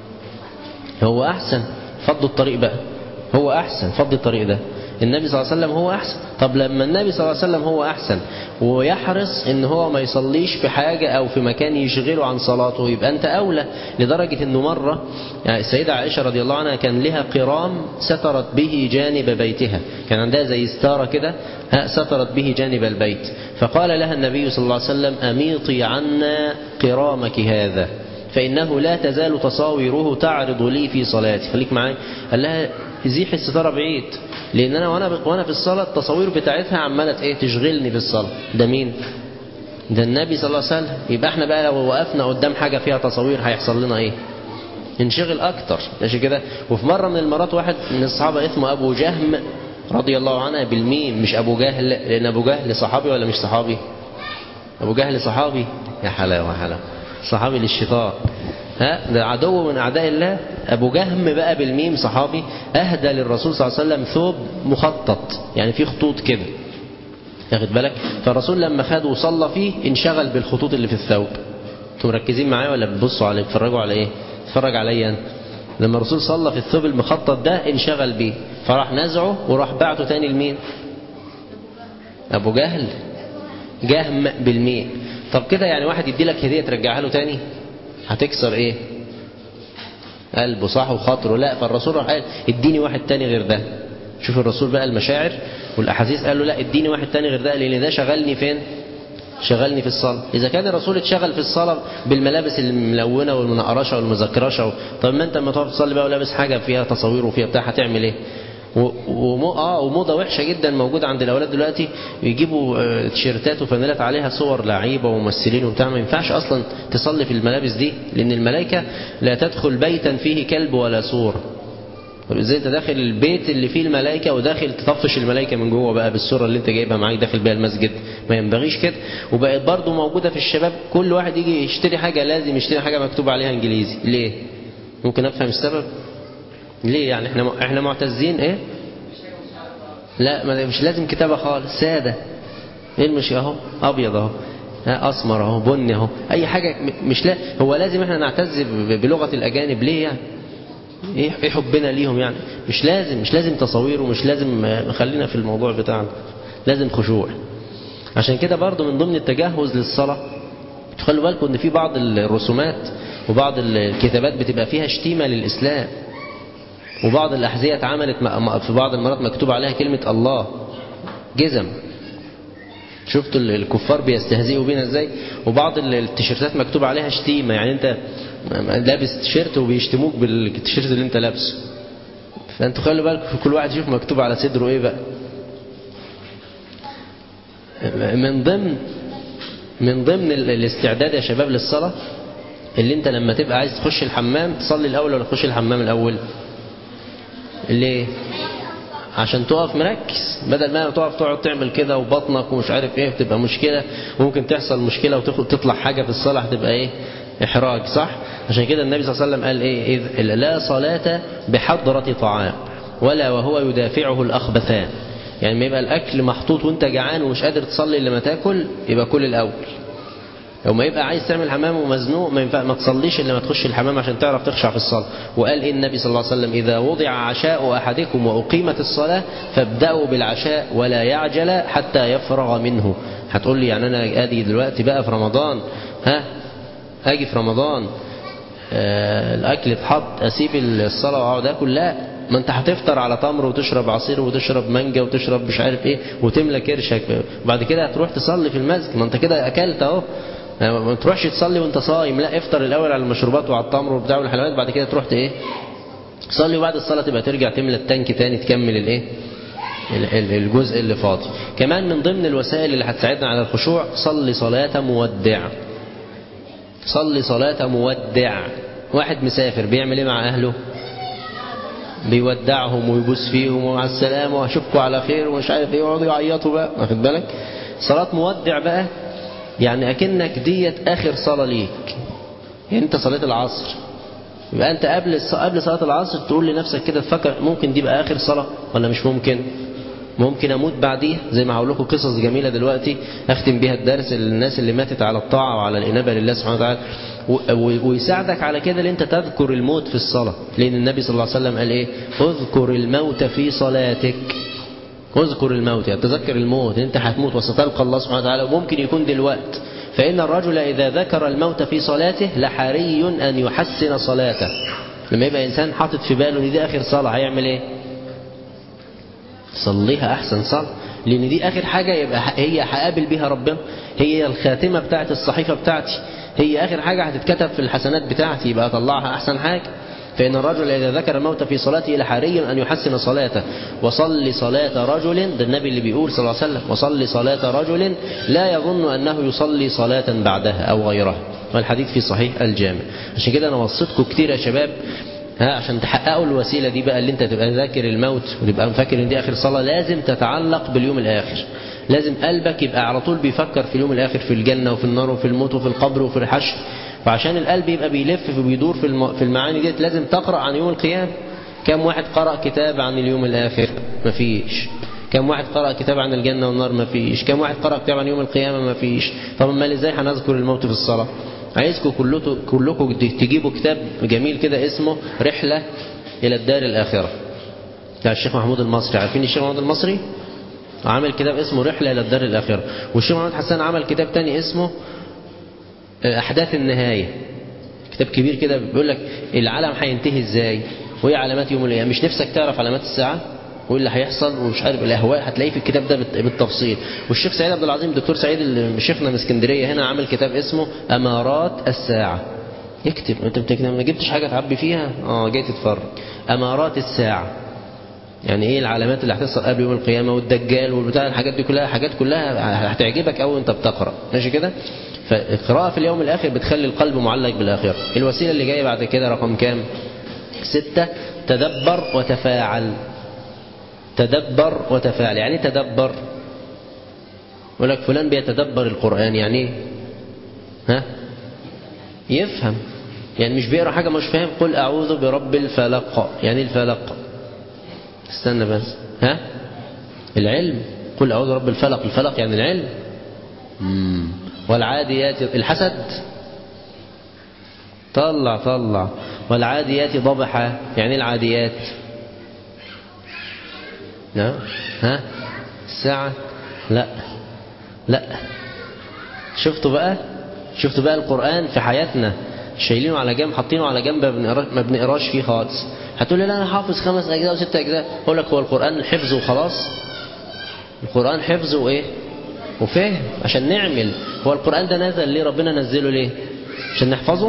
هو احسن فضوا الطريق بقى هو احسن فض الطريق ده النبي صلى الله عليه وسلم هو احسن طب لما النبي صلى الله عليه وسلم هو احسن ويحرص ان هو ما يصليش في حاجة او في مكان يشغله عن صلاته يبقى انت اولى لدرجة انه مرة يعني السيدة عائشة رضي الله عنها كان لها قرام سترت به جانب بيتها كان عندها زي ستارة كده سترت به جانب البيت فقال لها النبي صلى الله عليه وسلم اميطي عنا قرامك هذا فإنه لا تزال تصاويره تعرض لي في صلاتي خليك معايا قال لها زيح الستارة بعيد لأن أنا وأنا وأنا في الصلاة التصاوير بتاعتها عمالة إيه تشغلني في الصلاة ده مين؟ ده النبي صلى الله عليه وسلم يبقى احنا بقى لو وقفنا قدام حاجة فيها تصاوير هيحصل لنا إيه؟ ننشغل أكتر ماشي كده وفي مرة من المرات واحد من الصحابة اسمه أبو جهم رضي الله عنه بالميم مش أبو جهل لأن أبو جهل صحابي ولا مش صحابي؟ أبو جهل صحابي يا حلاوة يا حلاوة صحابي للشيطان ها ده عدو من أعداء الله أبو جهم بقى بالميم صحابي أهدى للرسول صلى الله عليه وسلم ثوب مخطط يعني فيه خطوط كده ياخد بالك فالرسول لما خده وصلى فيه انشغل بالخطوط اللي في الثوب انتوا مركزين معايا ولا بتبصوا عليه بتتفرجوا على ايه اتفرج عليا انت لما الرسول صلى في الثوب المخطط ده انشغل بيه فراح نزعه وراح بعته تاني لمين ابو جهل جهم بالميم طب كده يعني واحد يدي لك هديه ترجعها له تاني هتكسر ايه قلبه صح وخاطره لا فالرسول راح قال اديني واحد تاني غير ده شوف الرسول بقى المشاعر والاحاسيس قال له لا اديني واحد تاني غير ده لان ده شغلني فين شغلني في الصلاة إذا كان الرسول اتشغل في الصلاة بالملابس الملونة والمنقرشة والمذكرشة طب ما أنت لما تقف تصلي بقى ولابس حاجة فيها تصاوير وفيها بتاع هتعمل إيه؟ ومو اه وموضه وحشه جدا موجوده عند الاولاد دلوقتي يجيبوا اه تيشيرتات وفانيلات عليها صور لعيبه وممثلين وبتاع ما ينفعش اصلا تصلي في الملابس دي لان الملائكه لا تدخل بيتا فيه كلب ولا صور ازاي انت داخل البيت اللي فيه الملائكه وداخل تطفش الملائكه من جوه بقى بالصوره اللي انت جايبها معاك داخل بيها المسجد ما ينبغيش كده وبقت برضه موجوده في الشباب كل واحد يجي يشتري حاجه لازم يشتري حاجه مكتوب عليها انجليزي ليه ممكن افهم السبب ليه يعني احنا احنا معتزين ايه لا مش لازم كتابة خالص سادة ايه المشي اهو ابيض اهو اسمر اهو بني اهو اي حاجة مش لا هو لازم احنا نعتز بلغة الاجانب ليه يعني ايه حبنا ليهم يعني مش لازم مش لازم تصاوير ومش لازم خلينا في الموضوع بتاعنا لازم خشوع عشان كده برضو من ضمن التجهز للصلاة خلوا بالكم ان في بعض الرسومات وبعض الكتابات بتبقى فيها شتيمة للإسلام وبعض الأحذية اتعملت في بعض المرات مكتوب عليها كلمة الله جزم شفتوا الكفار بيستهزئوا بينا ازاي وبعض التيشيرتات مكتوب عليها شتيمة يعني انت لابس تيشيرت وبيشتموك بالتيشيرت اللي انت لابسه فانتوا خلوا بالكم كل واحد يشوف مكتوب على صدره ايه بقى من ضمن من ضمن الاستعداد يا شباب للصلاة اللي انت لما تبقى عايز تخش الحمام تصلي الاول ولا تخش الحمام الاول ليه عشان تقف مركز بدل ما تقف تقعد تعمل كده وبطنك ومش عارف ايه بتبقى مشكلة وممكن تحصل مشكلة وتطلع حاجة في الصلاة هتبقى ايه احراج صح عشان كده النبي صلى الله عليه وسلم قال ايه إذ لا صلاة بحضرة طعام ولا وهو يدافعه الأخبثان يعني ما يبقى الأكل محطوط وانت جعان ومش قادر تصلي لما تاكل يبقى كل الأول لو ما يبقى عايز تعمل حمام ومزنوق ما ينفع ما تصليش الا لما تخش الحمام عشان تعرف تخشع في الصلاه وقال إيه النبي صلى الله عليه وسلم اذا وضع عشاء احدكم واقيمت الصلاه فابداوا بالعشاء ولا يعجل حتى يفرغ منه هتقول لي يعني انا ادي دلوقتي بقى في رمضان ها اجي في رمضان آه الاكل اتحط اسيب الصلاه واقعد اكل لا ما انت هتفطر على تمر وتشرب عصير وتشرب مانجا وتشرب مش عارف ايه وتملى كرشك وبعد كده هتروح تصلي في المسجد ما انت كده اكلت اهو ما تروحش تصلي وانت صايم لا افطر الاول على المشروبات وعلى التمر وبتاع والحلويات بعد كده تروح ايه صلي وبعد الصلاه تبقى ترجع تملى التانك تاني تكمل الايه الجزء اللي فاضي كمان من ضمن الوسائل اللي هتساعدنا على الخشوع صلي صلاه مودع صلي صلاه مودع واحد مسافر بيعمل ايه مع اهله بيودعهم ويبوس فيهم ومع السلامه واشوفكم على خير ومش عارف ايه يقعدوا يعيطوا بقى واخد بالك صلاه مودع بقى يعني أكنك ديت آخر صلاة ليك يعني أنت صليت العصر يبقى أنت قبل قبل صلاة العصر تقول لنفسك كده تفكر ممكن دي بقى آخر صلاة ولا مش ممكن ممكن أموت بعديها زي ما هقول لكم قصص جميلة دلوقتي أختم بيها الدرس للناس اللي ماتت على الطاعة وعلى الإنابة لله سبحانه وتعالى ويساعدك على كده ان انت تذكر الموت في الصلاة لأن النبي صلى الله عليه وسلم قال إيه اذكر الموت في صلاتك اذكر الموت يعني تذكر الموت انت هتموت وستلقى الله سبحانه وتعالى وممكن يكون دلوقت فإن الرجل إذا ذكر الموت في صلاته لحري أن يحسن صلاته لما يبقى إنسان حاطط في باله ان دي آخر صلاة هيعمل إيه صليها أحسن صلاة لأن دي آخر حاجة يبقى هي هقابل بيها ربنا هي الخاتمة بتاعت الصحيفة بتاعتي هي آخر حاجة هتتكتب في الحسنات بتاعتي يبقى أطلعها أحسن حاجة فإن الرجل إذا ذكر الموت في صلاته لحري أن يحسن صلاته وصل صلاة رجل ده النبي اللي بيقول صلى الله عليه وسلم وصل صلاة رجل لا يظن أنه يصلي صلاة بعدها أو غيرها والحديث في صحيح الجامع عشان كده أنا وصيتكم كتير يا شباب ها عشان تحققوا الوسيلة دي بقى اللي انت تبقى ذاكر الموت وتبقى مفكر ان دي آخر صلاة لازم تتعلق باليوم الآخر لازم قلبك يبقى على طول بيفكر في اليوم الآخر في الجنة وفي النار وفي الموت وفي القبر وفي الحشر فعشان القلب يبقى بيلف وبيدور في في المعاني ديت لازم تقرأ عن يوم القيامة كم واحد قرأ كتاب عن اليوم الآخر مفيش كم واحد قرأ كتاب عن الجنة والنار مفيش كم واحد قرأ كتاب عن يوم القيامة مفيش طب امال ازاي هنذكر الموت في الصلاة عايزكم كلكم تجيبوا كتاب جميل كده اسمه رحلة إلى الدار الآخرة بتاع الشيخ محمود المصري عارفين الشيخ محمود المصري عمل كتاب اسمه رحلة إلى الدار الآخرة والشيخ محمد حسان عمل كتاب تاني اسمه أحداث النهاية كتاب كبير كده بيقول لك العالم هينتهي ازاي وايه علامات يوم القيامة مش نفسك تعرف علامات الساعة وايه اللي هيحصل ومش عارف الاهواء هتلاقيه في الكتاب ده بالتفصيل والشيخ سعيد عبد العظيم دكتور سعيد اللي شيخنا من اسكندريه هنا عامل كتاب اسمه امارات الساعه اكتب انت بتكتب ما جبتش حاجه تعبي فيها اه جاي تتفرج امارات الساعه يعني ايه العلامات اللي هتحصل قبل يوم القيامه والدجال والبتاع الحاجات دي كلها حاجات كلها هتعجبك قوي وانت بتقرا ماشي كده فالقراءه في اليوم الاخر بتخلي القلب معلق بالاخره الوسيله اللي جايه بعد كده رقم كام ستة تدبر وتفاعل تدبر وتفاعل يعني تدبر يقول لك فلان بيتدبر القرآن يعني ايه ها يفهم يعني مش بيقرا حاجة مش فاهم قل أعوذ برب الفلق يعني الفلق استنى بس ها العلم قل أعوذ برب الفلق الفلق يعني العلم مم. والعاديات الحسد طلع طلع والعاديات ضبحة يعني العاديات لا ها الساعة لا لا شفتوا بقى شفتوا بقى القرآن في حياتنا شايلينه على جنب حاطينه على جنب ما بنقراش فيه خالص هتقول لي لا انا حافظ خمس اجزاء وست اجزاء اقول لك هو القرآن حفظ وخلاص القرآن حفظ وايه وفهم عشان نعمل هو القرآن ده نزل ليه ربنا نزله ليه عشان نحفظه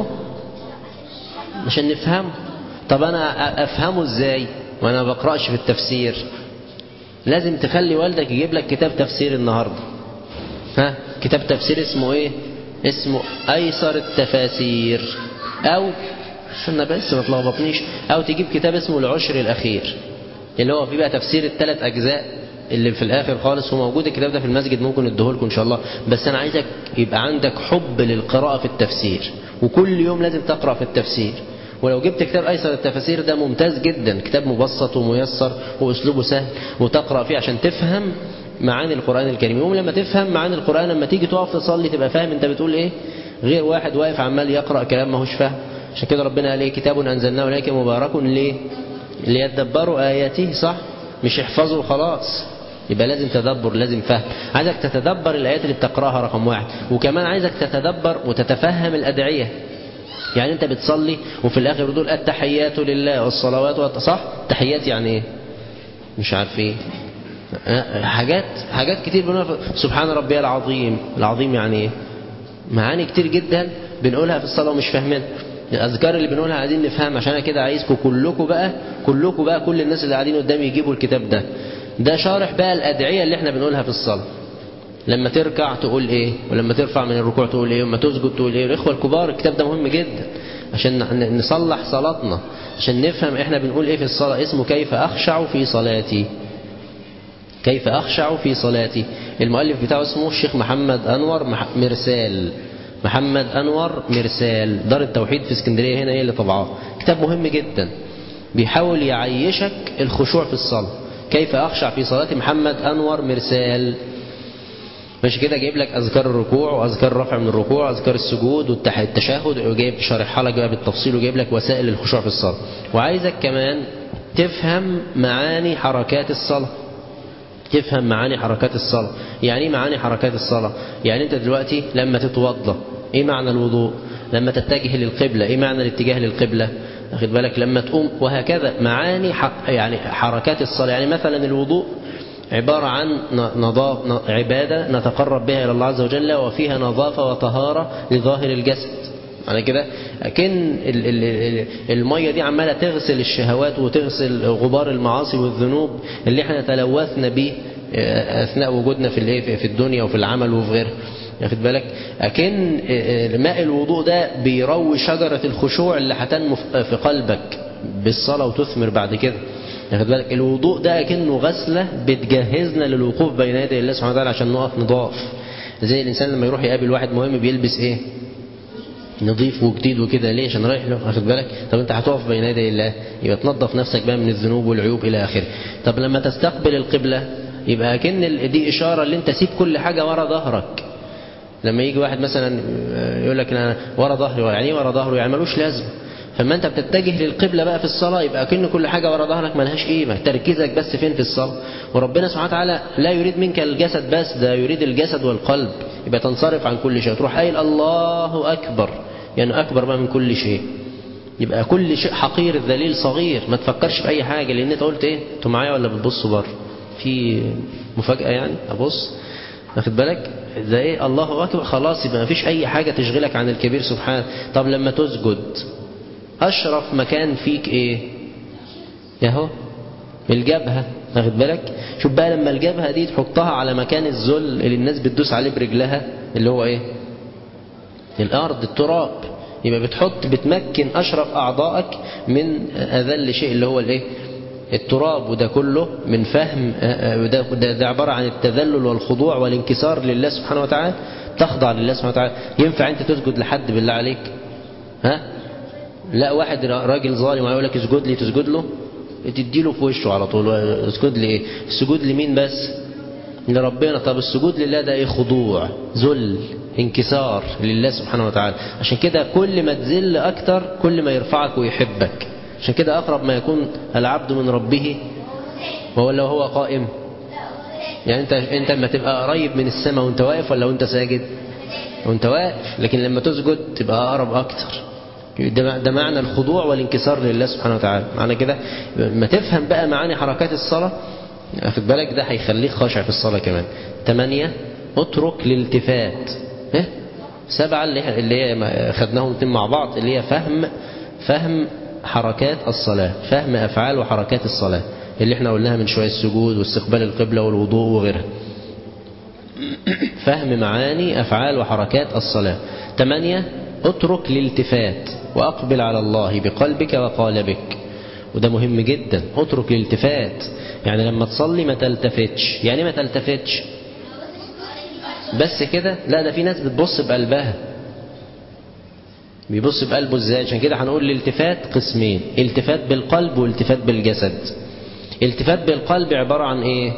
عشان نفهمه طب انا افهمه ازاي وانا ما بقراش في التفسير لازم تخلي والدك يجيب لك كتاب تفسير النهاردة ها كتاب تفسير اسمه ايه اسمه ايسر التفاسير او استنى بس ما تلخبطنيش او تجيب كتاب اسمه العشر الاخير اللي هو فيه بقى تفسير الثلاث اجزاء اللي في الاخر خالص هو موجود الكتاب ده في المسجد ممكن نديهولكم ان شاء الله بس انا عايزك يبقى عندك حب للقراءة في التفسير وكل يوم لازم تقرأ في التفسير ولو جبت كتاب أيسر التفاسير ده ممتاز جدا كتاب مبسط وميسر وأسلوبه سهل وتقرأ فيه عشان تفهم معاني القرآن الكريم يوم لما تفهم معاني القرآن لما تيجي تقف تصلي تبقى فاهم انت بتقول ايه غير واحد واقف عمال يقرأ كلام ماهوش فاهم عشان كده ربنا قال ايه كتاب أنزلناه إليك مبارك ليه ليتدبروا آياته صح مش يحفظوا خلاص يبقى لازم تدبر لازم فهم عايزك تتدبر الآيات اللي بتقراها رقم واحد وكمان عايزك تتدبر وتتفهم الأدعية يعني انت بتصلي وفي الاخر بتقول التحيات لله والصلوات والت... صح التحيات يعني ايه مش عارف ايه حاجات حاجات كتير بنقولها سبحان ربي العظيم العظيم يعني ايه معاني كتير جدا بنقولها في الصلاه ومش فاهمين الاذكار اللي بنقولها عايزين نفهم عشان كده عايزكم كلكم بقى كلكم بقى كل الناس اللي قاعدين قدامي يجيبوا الكتاب ده ده شارح بقى الادعيه اللي احنا بنقولها في الصلاه لما تركع تقول ايه ولما ترفع من الركوع تقول ايه ولما تسجد تقول ايه الاخوه الكبار الكتاب ده مهم جدا عشان نصلح صلاتنا عشان نفهم احنا بنقول ايه في الصلاه اسمه كيف اخشع في صلاتي كيف اخشع في صلاتي المؤلف بتاعه اسمه الشيخ محمد انور مرسال محمد أنور مرسال دار التوحيد في اسكندرية هنا هي اللي طبعاه كتاب مهم جدا بيحاول يعيشك الخشوع في الصلاة كيف أخشع في صلاة محمد أنور مرسال ماشي كده جايب لك أذكار الركوع وأذكار الرفع من الركوع وأذكار السجود والتشهد وجايب شارحها لك بقى بالتفصيل وجايب لك وسائل الخشوع في الصلاة وعايزك كمان تفهم معاني حركات الصلاة تفهم معاني حركات الصلاة يعني ايه معاني حركات الصلاة يعني انت دلوقتي لما تتوضى ايه معنى الوضوء لما تتجه للقبلة ايه معنى الاتجاه للقبلة اخد بالك لما تقوم وهكذا معاني يعني حركات الصلاة يعني مثلا الوضوء عبارة عن نظافة عبادة نتقرب بها إلى الله عز وجل وفيها نظافة وطهارة لظاهر الجسد على كده أكن المية دي عمالة تغسل الشهوات وتغسل غبار المعاصي والذنوب اللي احنا تلوثنا به أثناء وجودنا في في الدنيا وفي العمل وفي غيره ياخد بالك أكن ماء الوضوء ده بيروي شجرة الخشوع اللي هتنمو في قلبك بالصلاة وتثمر بعد كده ياخد بالك الوضوء ده كأنه غسلة بتجهزنا للوقوف بين يدي الله سبحانه وتعالى عشان نقف نضاف زي الإنسان لما يروح يقابل واحد مهم بيلبس إيه نظيف وجديد وكده ليه عشان رايح له واخد بالك طب انت هتقف بين يدي الله يبقى تنظف نفسك بقى من الذنوب والعيوب الى اخره طب لما تستقبل القبلة يبقى اكن دي اشارة اللي انت سيب كل حاجة ورا ظهرك لما يجي واحد مثلا يقول لك انا ورا ظهري يعني ايه ورا ظهره يعني ملوش لازمه فلما انت بتتجه للقبلة بقى في الصلاة يبقى كأن كل حاجة ورا ظهرك ملهاش قيمة تركيزك بس فين في الصلاة وربنا سبحانه وتعالى لا يريد منك الجسد بس ده يريد الجسد والقلب يبقى تنصرف عن كل شيء تروح قايل الله أكبر يعني أكبر بقى من كل شيء يبقى كل شيء حقير الذليل صغير ما تفكرش في أي حاجة لأن أنت قلت إيه أنتوا معايا ولا بتبصوا بره في مفاجأة يعني أبص واخد بالك ده إيه الله أكبر خلاص يبقى ما فيش أي حاجة تشغلك عن الكبير سبحانه طب لما تسجد أشرف مكان فيك إيه ياهو الجبهة واخد بالك شوف بقى لما الجبهة دي تحطها على مكان الذل اللي الناس بتدوس عليه برجلها اللي هو إيه الأرض التراب يبقى بتحط بتمكن أشرف أعضائك من أذل شيء اللي هو الإيه التراب وده كله من فهم ده, ده, ده عبارة عن التذلل والخضوع والانكسار لله سبحانه وتعالى تخضع لله سبحانه وتعالى ينفع أنت تسجد لحد بالله عليك ها لا واحد راجل ظالم ويقول لك اسجد لي تسجد له تدي له في وشه على طول اسجد لي ايه السجود لمين بس لربنا طب السجود لله ده ايه خضوع ذل انكسار لله سبحانه وتعالى عشان كده كل ما تذل اكتر كل ما يرفعك ويحبك عشان كده اقرب ما يكون العبد من ربه وهو لو هو قائم يعني انت انت لما تبقى قريب من السماء وانت واقف ولا وانت ساجد وانت واقف لكن لما تسجد تبقى اقرب اكتر ده, ده معنى الخضوع والانكسار لله سبحانه وتعالى معنى كده ما تفهم بقى معاني حركات الصلاة أخد بالك ده هيخليك خاشع في الصلاة كمان ثمانية اترك الالتفات إيه؟ سبعة اللي هي, اللي هي خدناهم الاثنين مع بعض اللي هي فهم فهم حركات الصلاة فهم أفعال وحركات الصلاة اللي احنا قلناها من شوية السجود واستقبال القبلة والوضوء وغيرها فهم معاني أفعال وحركات الصلاة ثمانية اترك الالتفات وأقبل على الله بقلبك وقالبك وده مهم جدا اترك الالتفات يعني لما تصلي ما تلتفتش يعني ما تلتفتش بس كده لا ده في ناس بتبص بقلبها بيبص بقلبه ازاي عشان كده هنقول الالتفات قسمين التفات بالقلب والتفات بالجسد التفات بالقلب عبارة عن ايه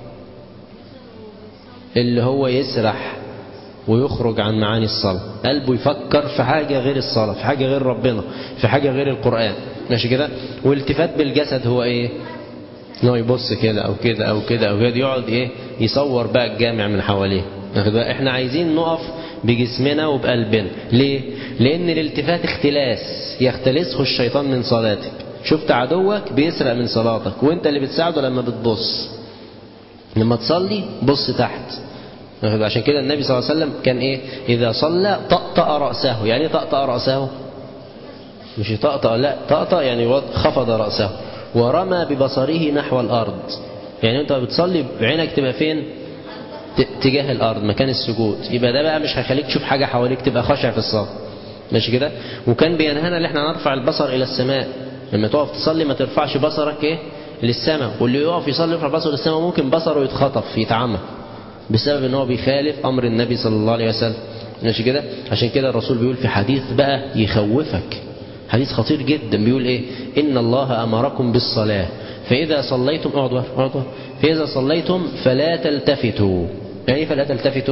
اللي هو يسرح ويخرج عن معاني الصلاة قلبه يفكر في حاجة غير الصلاة في حاجة غير ربنا في حاجة غير القرآن ماشي كده والالتفات بالجسد هو ايه انه يبص كده او كده او كده او كده يقعد ايه يصور بقى الجامع من حواليه احنا عايزين نقف بجسمنا وبقلبنا ليه لان الالتفات اختلاس يختلسه الشيطان من صلاتك شفت عدوك بيسرق من صلاتك وانت اللي بتساعده لما بتبص لما تصلي بص تحت عشان كده النبي صلى الله عليه وسلم كان ايه اذا صلى طأطأ رأسه يعني ايه طأطأ رأسه مش طأطأ لا طأطأ يعني خفض رأسه ورمى ببصره نحو الأرض يعني انت بتصلي بعينك تبقى فين تجاه الأرض مكان السجود يبقى ده بقى مش هيخليك تشوف حاجة حواليك تبقى خاشع في الصلاة ماشي كده وكان بينهانا ان احنا نرفع البصر إلى السماء لما تقف تصلي ما ترفعش بصرك ايه للسماء واللي يقف يصلي يرفع بصره للسماء ممكن بصره يتخطف يتعمى بسبب ان هو بيخالف امر النبي صلى الله عليه وسلم ماشي كده عشان كده الرسول بيقول في حديث بقى يخوفك حديث خطير جدا بيقول ايه ان الله امركم بالصلاه فاذا صليتم اقعد اقعد فاذا صليتم فلا تلتفتوا يعني ايه فلا تلتفتوا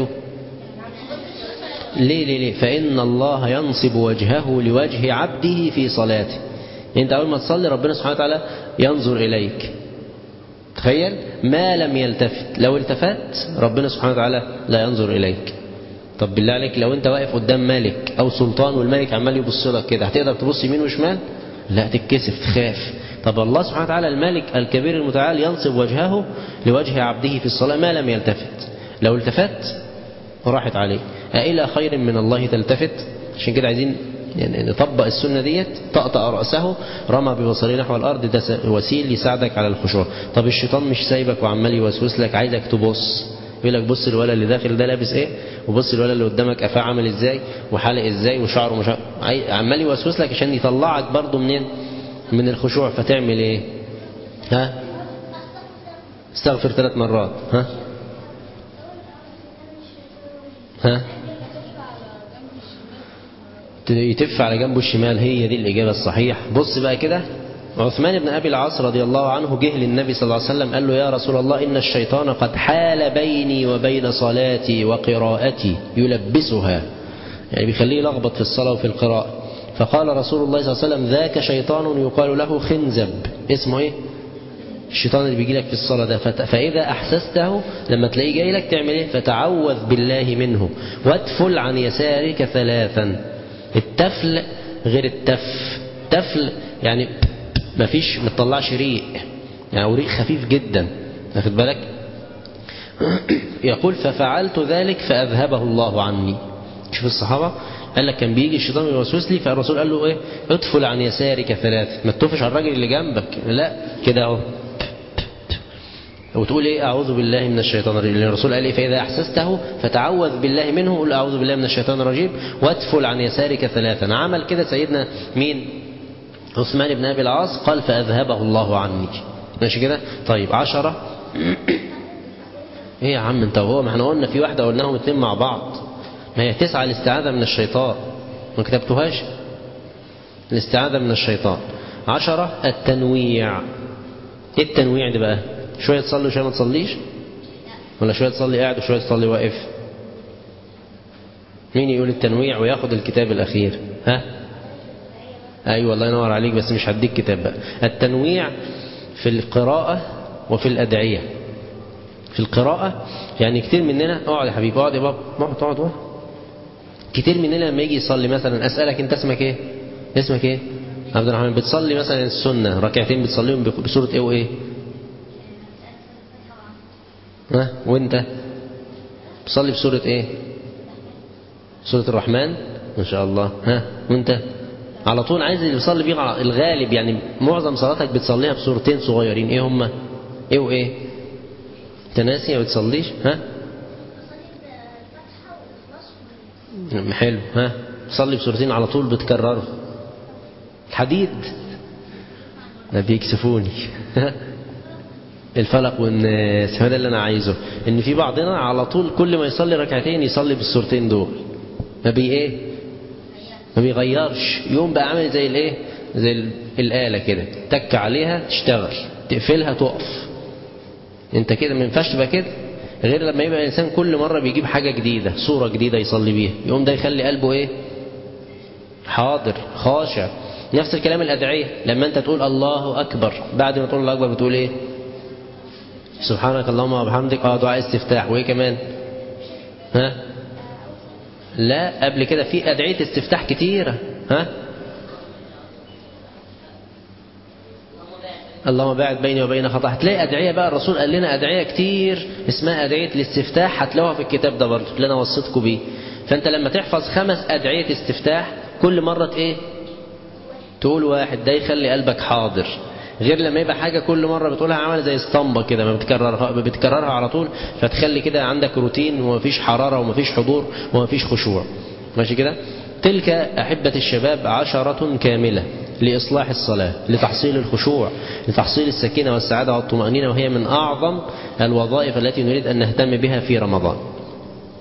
ليه ليه ليه فان الله ينصب وجهه لوجه عبده في صلاته انت اول ما تصلي ربنا سبحانه وتعالى ينظر اليك تخيل ما لم يلتفت لو التفت ربنا سبحانه وتعالى لا ينظر اليك طب بالله عليك لو انت واقف قدام ملك او سلطان والملك عمال يبص لك كده هتقدر تبص يمين وشمال لا تتكسف تخاف طب الله سبحانه وتعالى الملك الكبير المتعال ينصب وجهه لوجه عبده في الصلاة ما لم يلتفت لو التفت راحت عليه أإلى خير من الله تلتفت عشان كده عايزين يعني نطبق السنة ديت طأطأ رأسه رمى ببصره نحو الأرض ده وسيل يساعدك على الخشوع طب الشيطان مش سايبك وعمال يوسوس لك عايزك تبص يقول لك بص الولد اللي داخل ده لابس ايه وبص الولد اللي قدامك قفاه عامل ازاي وحالق ازاي وشعره مش عمال يوسوس لك عشان يطلعك برضه منين من الخشوع فتعمل ايه ها استغفر ثلاث مرات ها ها يتف على جنبه الشمال هي دي الإجابة الصحيح بص بقى كده عثمان بن أبي العاص رضي الله عنه جه للنبي صلى الله عليه وسلم قال له يا رسول الله إن الشيطان قد حال بيني وبين صلاتي وقراءتي يلبسها يعني بيخليه يلخبط في الصلاة وفي القراءة فقال رسول الله صلى الله عليه وسلم ذاك شيطان يقال له خنزب اسمه ايه الشيطان اللي بيجي لك في الصلاة ده فإذا أحسسته لما تلاقيه جاي لك تعمل ايه فتعوذ بالله منه وادفل عن يسارك ثلاثا التفل غير التف تفل يعني مفيش ما تطلعش ريق يعني ريق خفيف جدا واخد بالك يقول ففعلت ذلك فأذهبه الله عني شوف الصحابة قال لك كان بيجي الشيطان يوسوس لي فالرسول قال له ايه ادفل عن يسارك ثلاث ما تطفش على الراجل اللي جنبك لا كده اهو وتقول ايه اعوذ بالله من الشيطان الرجيم الرسول قال ايه فاذا احسسته فتعوذ بالله منه قل اعوذ بالله من الشيطان الرجيم وادفل عن يسارك ثلاثا عمل كده سيدنا مين عثمان بن ابي العاص قال فاذهبه الله عني ماشي كده طيب عشرة ايه يا عم انت وهو ما احنا قلنا في واحده قلناهم اتنين مع بعض ما هي تسعى الاستعاذة من الشيطان ما كتبتوهاش الاستعاذة من الشيطان عشرة التنويع ايه التنويع ده بقى شوية تصلي وشوية ما تصليش ولا شوية تصلي قاعد وشوية تصلي واقف مين يقول التنويع وياخد الكتاب الأخير ها أيوة الله ينور عليك بس مش هديك كتاب بقى التنويع في القراءة وفي الأدعية في القراءة يعني كتير مننا اقعد يا حبيبي اقعد يا بابا اقعد اقعد اقعد كتير مننا لما يجي يصلي مثلا اسالك انت اسمك ايه اسمك ايه عبد الرحمن بتصلي مثلا السنه ركعتين بتصليهم بسوره ايه وايه ها وانت بتصلي بسوره ايه سوره الرحمن ما شاء الله ها وانت على طول عايز اللي يصلي بيه الغالب يعني معظم صلاتك بتصليها بسورتين صغيرين ايه هما ايه وايه انت ناسي ما بتصليش ها حلو ها صلي بسورتين على طول بتكرروا الحديد ده بيكسفوني الفلق والناس هذا اللي انا عايزه ان في بعضنا على طول كل ما يصلي ركعتين يصلي بالسورتين دول ما بي ايه ما بيغيرش يوم بقى عامل زي الايه زي الآلة كده تك عليها تشتغل تقفلها تقف انت كده ما ينفعش تبقى كده غير لما يبقى الانسان كل مره بيجيب حاجه جديده صوره جديده يصلي بيها يقوم ده يخلي قلبه ايه حاضر خاشع نفس الكلام الادعيه لما انت تقول الله اكبر بعد ما تقول الله اكبر بتقول ايه سبحانك اللهم وبحمدك اه دعاء استفتاح وايه كمان ها لا قبل كده في ادعيه استفتاح كتيره ها اللهم باعد بيني وبين خطأ هتلاقي أدعية بقى الرسول قال لنا أدعية كتير اسمها أدعية الاستفتاح هتلاقوها في الكتاب ده برضه اللي أنا وصيتكم بيه فأنت لما تحفظ خمس أدعية استفتاح كل مرة إيه تقول واحد ده يخلي قلبك حاضر غير لما يبقى حاجة كل مرة بتقولها عمل زي اسطمبة كده ما بتكررها بتكررها على طول فتخلي كده عندك روتين ومفيش حرارة ومفيش حضور ومفيش خشوع ماشي كده تلك أحبة الشباب عشرة كاملة لإصلاح الصلاة لتحصيل الخشوع لتحصيل السكينة والسعادة والطمأنينة وهي من أعظم الوظائف التي نريد أن نهتم بها في رمضان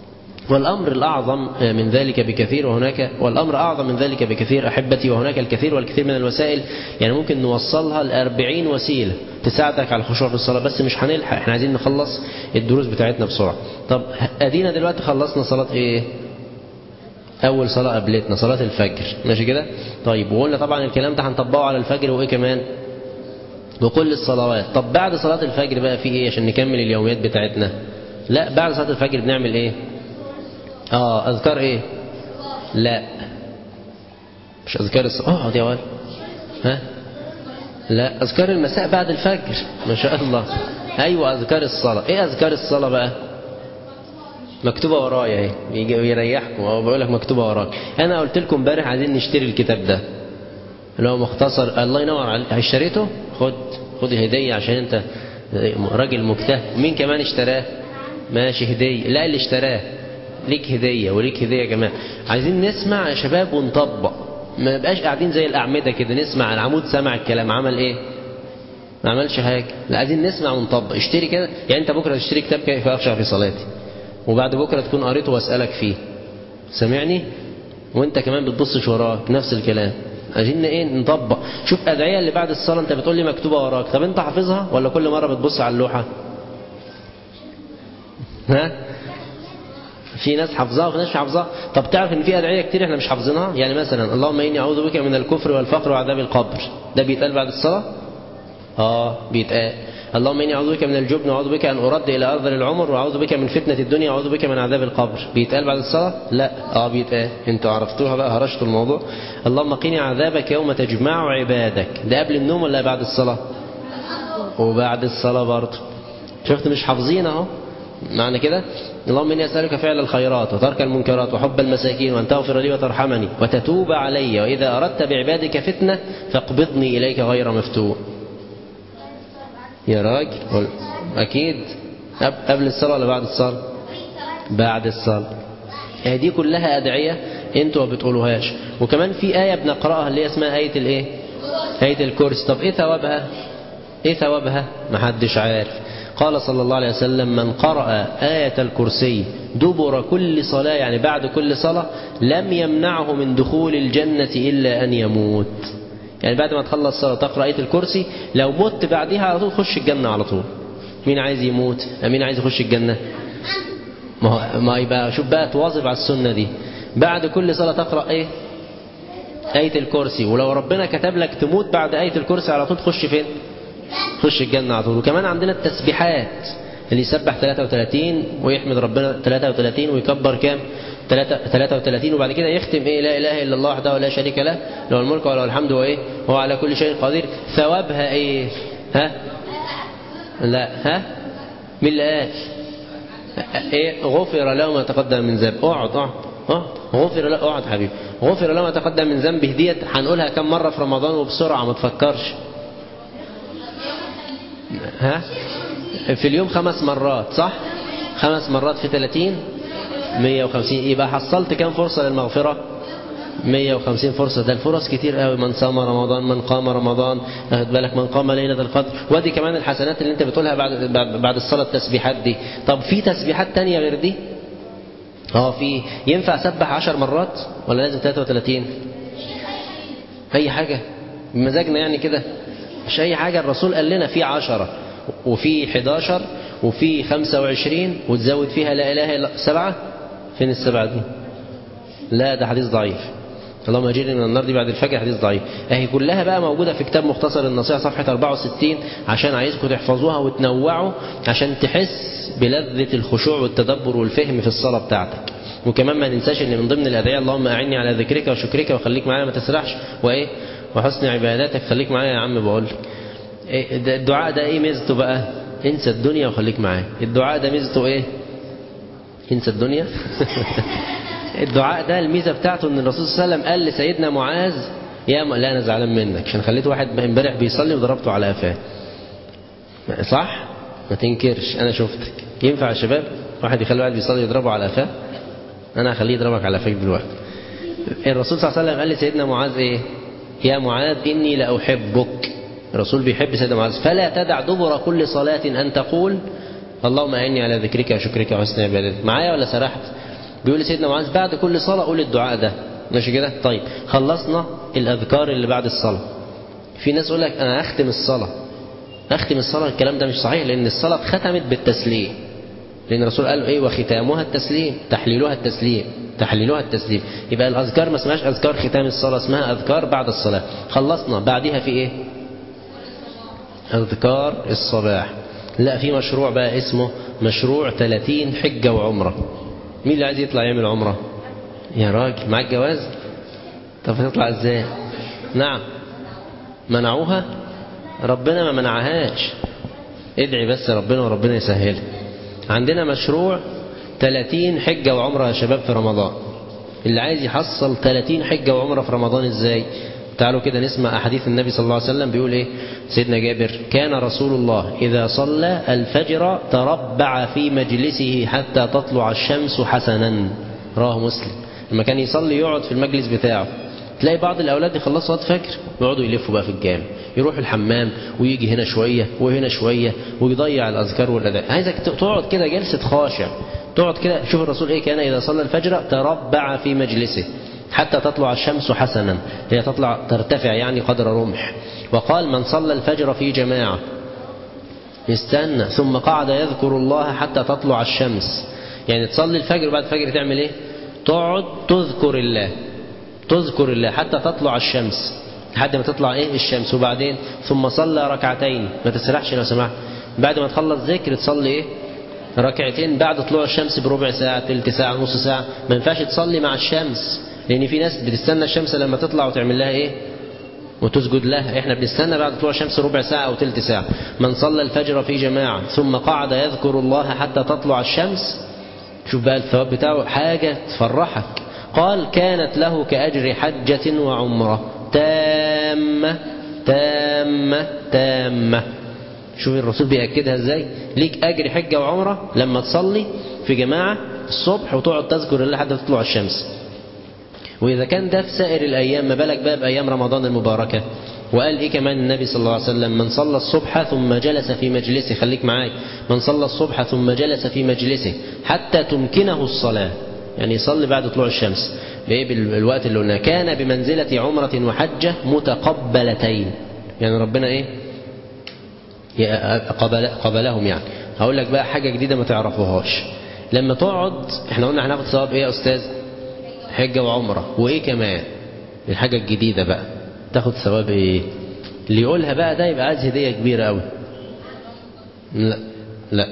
والأمر الأعظم من ذلك بكثير وهناك والأمر أعظم من ذلك بكثير أحبتي وهناك الكثير والكثير من الوسائل يعني ممكن نوصلها لأربعين وسيلة تساعدك على الخشوع في الصلاة بس مش هنلحق احنا عايزين نخلص الدروس بتاعتنا بسرعة طب أدينا دلوقتي خلصنا صلاة إيه أول صلاة قبلتنا صلاة الفجر ماشي كده طيب وقلنا طبعا الكلام ده هنطبقه على الفجر وإيه كمان وكل الصلوات طب بعد صلاة الفجر بقى في إيه عشان نكمل اليوميات بتاعتنا لا بعد صلاة الفجر بنعمل إيه اه اذكار ايه لا مش اذكار الصباح اقعد يا ولد ها لا اذكار المساء بعد الفجر ما شاء الله ايوه اذكار الصلاه ايه اذكار الصلاه بقى مكتوبه ورايا اهي يجي يريحكم او بقول لك مكتوبه وراك انا قلت لكم امبارح عايزين نشتري الكتاب ده اللي هو مختصر الله ينور عليك اشتريته خد خد هديه عشان انت راجل مجتهد مين كمان اشتراه ماشي هديه لا اللي اشتراه ليك هدية وليك هدية يا جماعة عايزين نسمع يا شباب ونطبق ما يبقاش قاعدين زي الأعمدة كده نسمع العمود سمع الكلام عمل ايه ما عملش حاجة لا عايزين نسمع ونطبق اشتري كده يعني انت بكرة تشتري كتاب كيف أخشع في صلاتي وبعد بكرة تكون قريته واسألك فيه سامعني وانت كمان بتبصش وراك نفس الكلام عايزين ايه نطبق شوف أدعية اللي بعد الصلاة انت بتقول لي مكتوبة وراك طب انت حافظها ولا كل مرة بتبص على اللوحة ها في ناس حافظاها وفي ناس مش حافظاها طب تعرف ان في ادعيه كتير احنا مش حافظينها يعني مثلا اللهم اني اعوذ بك من الكفر والفقر وعذاب القبر ده بيتقال بعد الصلاه اه بيتقال اللهم اني اعوذ بك من الجبن واعوذ بك ان ارد الى ارذل العمر واعوذ بك من فتنه الدنيا واعوذ بك من عذاب القبر بيتقال بعد الصلاه لا اه بيتقال انتوا عرفتوها بقى هرشتوا الموضوع اللهم قني عذابك يوم تجمع عبادك ده قبل النوم ولا بعد الصلاه وبعد الصلاه برضه شفت مش حافظين اهو معنى كده اللهم إني أسألك فعل الخيرات وترك المنكرات وحب المساكين وأن تغفر لي وترحمني وتتوب علي وإذا أردت بعبادك فتنة فاقبضني إليك غير مفتون يا راجل أكيد قبل الصلاة ولا بعد الصلاة بعد الصلاة دي كلها أدعية انتوا ما بتقولوهاش وكمان في آية بنقرأها اللي هي اسمها آية الإيه آية الكرسي طب إيه ثوابها إيه ثوابها محدش عارف قال صلى الله عليه وسلم من قرأ آية الكرسي دبر كل صلاة يعني بعد كل صلاة لم يمنعه من دخول الجنة إلا أن يموت يعني بعد ما تخلص صلاة تقرأ آية الكرسي لو مت بعدها على طول خش الجنة على طول مين عايز يموت مين عايز يخش الجنة ما هو ما يبقى شوف بقى تواظب على السنة دي بعد كل صلاة تقرأ ايه آية الكرسي ولو ربنا كتب لك تموت بعد آية الكرسي على طول تخش فين تخش الجنة على طول وكمان عندنا التسبيحات اللي يسبح 33 ويحمد ربنا 33 ويكبر كام 33 وبعد كده يختم ايه لا اله الا الله وحده لا شريك له له الملك وله الحمد وايه هو على كل شيء قدير ثوابها ايه ها لا ها مين اللي قال ايه غفر له ما تقدم من ذنب اقعد اقعد اه غفر له اقعد حبيبي غفر له ما تقدم من ذنبه ديت هنقولها كم مره في رمضان وبسرعه ما تفكرش ها في اليوم خمس مرات صح خمس مرات في 30 150 يبقى حصلت كم فرصة للمغفرة 150 فرصة ده الفرص كتير قوي من صام رمضان من قام رمضان اخد بالك من قام ليلة القدر ودي كمان الحسنات اللي انت بتقولها بعد بعد الصلاة التسبيحات دي طب في تسبيحات تانية غير دي اه في ينفع اسبح 10 مرات ولا لازم 33 اي حاجة بمزاجنا يعني كده مش أي حاجة الرسول قال لنا في عشرة وفي 11 وفي 25 وتزود فيها لا إله إلا سبعة فين السبعة دي لا ده حديث ضعيف اللهم اجرني من النار دي بعد الفجر حديث ضعيف اهي كلها بقى موجودة في كتاب مختصر النصيحة صفحة 64 عشان عايزكم تحفظوها وتنوعوا عشان تحس بلذة الخشوع والتدبر والفهم في الصلاة بتاعتك وكمان ما ننساش ان من ضمن الادعية اللهم اعني على ذكرك وشكرك وخليك معايا ما تسرحش وايه وحسن عباداتك خليك معايا يا عم بقول لك إيه ده الدعاء ده ايه ميزته بقى انسى الدنيا وخليك معايا الدعاء ده ميزته ايه انسى الدنيا الدعاء ده الميزه بتاعته ان الرسول صلى الله عليه وسلم قال لسيدنا معاذ يا م... لا انا زعلان منك عشان خليت واحد امبارح بيصلي وضربته على قفاه صح ما تنكرش انا شفتك ينفع يا شباب واحد يخلي واحد بيصلي يضربه على قفاه انا هخليه يضربك على قفاك دلوقتي الرسول صلى الله عليه وسلم قال لسيدنا معاذ ايه يا معاذ إني لأحبك الرسول بيحب سيدنا معاذ فلا تدع دبر كل صلاة أن تقول اللهم أعني على ذكرك وشكرك وحسن عبادتك معايا ولا سرحت بيقول سيدنا معاذ بعد كل صلاة قول الدعاء ده ماشي كده طيب خلصنا الأذكار اللي بعد الصلاة في ناس يقول لك أنا أختم الصلاة أختم الصلاة الكلام ده مش صحيح لأن الصلاة ختمت بالتسليم لأن الرسول قال إيه وختامها التسليم تحليلها التسليم تحليلها التسليم يبقى الأذكار ما اسمهاش أذكار ختام الصلاة اسمها أذكار بعد الصلاة خلصنا بعدها في إيه أذكار الصباح لا في مشروع بقى اسمه مشروع 30 حجة وعمرة مين اللي عايز يطلع يعمل عمرة يا راجل معاك جواز طب هتطلع ازاي نعم منعوها ربنا ما منعهاش ادعي بس ربنا وربنا يسهلها عندنا مشروع 30 حجة وعمرة يا شباب في رمضان اللي عايز يحصل 30 حجة وعمرة في رمضان ازاي تعالوا كده نسمع أحاديث النبي صلى الله عليه وسلم بيقول إيه سيدنا جابر كان رسول الله إذا صلى الفجر تربع في مجلسه حتى تطلع الشمس حسنا رواه مسلم لما كان يصلي يقعد في المجلس بتاعه تلاقي بعض الأولاد يخلصوا صلاة فجر ويقعدوا يلفوا بقى في الجامع يروح الحمام ويجي هنا شوية وهنا شوية ويضيع الأذكار والأداء عايزك تقعد كده جلسة خاشع تقعد كده شوف الرسول إيه كان إذا صلى الفجر تربع في مجلسه حتى تطلع الشمس حسنا هي تطلع ترتفع يعني قدر رمح وقال من صلى الفجر في جماعة استنى ثم قعد يذكر الله حتى تطلع الشمس يعني تصلي الفجر وبعد الفجر تعمل ايه تقعد تذكر الله تذكر الله حتى تطلع الشمس لحد ما تطلع ايه الشمس وبعدين ثم صلى ركعتين ما تسرحش لو سمحت بعد ما تخلص ذكر تصلي ايه ركعتين بعد طلوع الشمس بربع ساعة تلت ساعة نص ساعة ما ينفعش تصلي مع الشمس لأن في ناس بتستنى الشمس لما تطلع وتعمل لها إيه وتسجد لها احنا بنستنى بعد طلوع الشمس ربع ساعة أو تلت ساعة من صلى الفجر في جماعة ثم قعد يذكر الله حتى تطلع الشمس شوف بقى الثواب بتاعه حاجة تفرحك قال كانت له كأجر حجة وعمرة تامة تامة تامة شوف الرسول بيأكدها ازاي ليك أجر حجة وعمرة لما تصلي في جماعة الصبح وتقعد تذكر الله حتى تطلع الشمس وإذا كان ده في سائر الأيام ما بالك بقى بأيام رمضان المباركة وقال إيه كمان النبي صلى الله عليه وسلم من صلى الصبح ثم جلس في مجلسه خليك معاي من صلى الصبح ثم جلس في مجلسه حتى تمكنه الصلاة يعني يصلي بعد طلوع الشمس بإيه بالوقت اللي قلنا كان بمنزلة عمرة وحجة متقبلتين يعني ربنا إيه قبل قبلهم يعني هقول لك بقى حاجة جديدة ما تعرفوهاش لما تقعد احنا قلنا هناخد ثواب ايه يا استاذ حجة وعمرة وايه كمان الحاجة الجديدة بقى تاخد ثواب ايه اللي يقولها بقى ده يبقى عايز هدية كبيرة قوي لا لا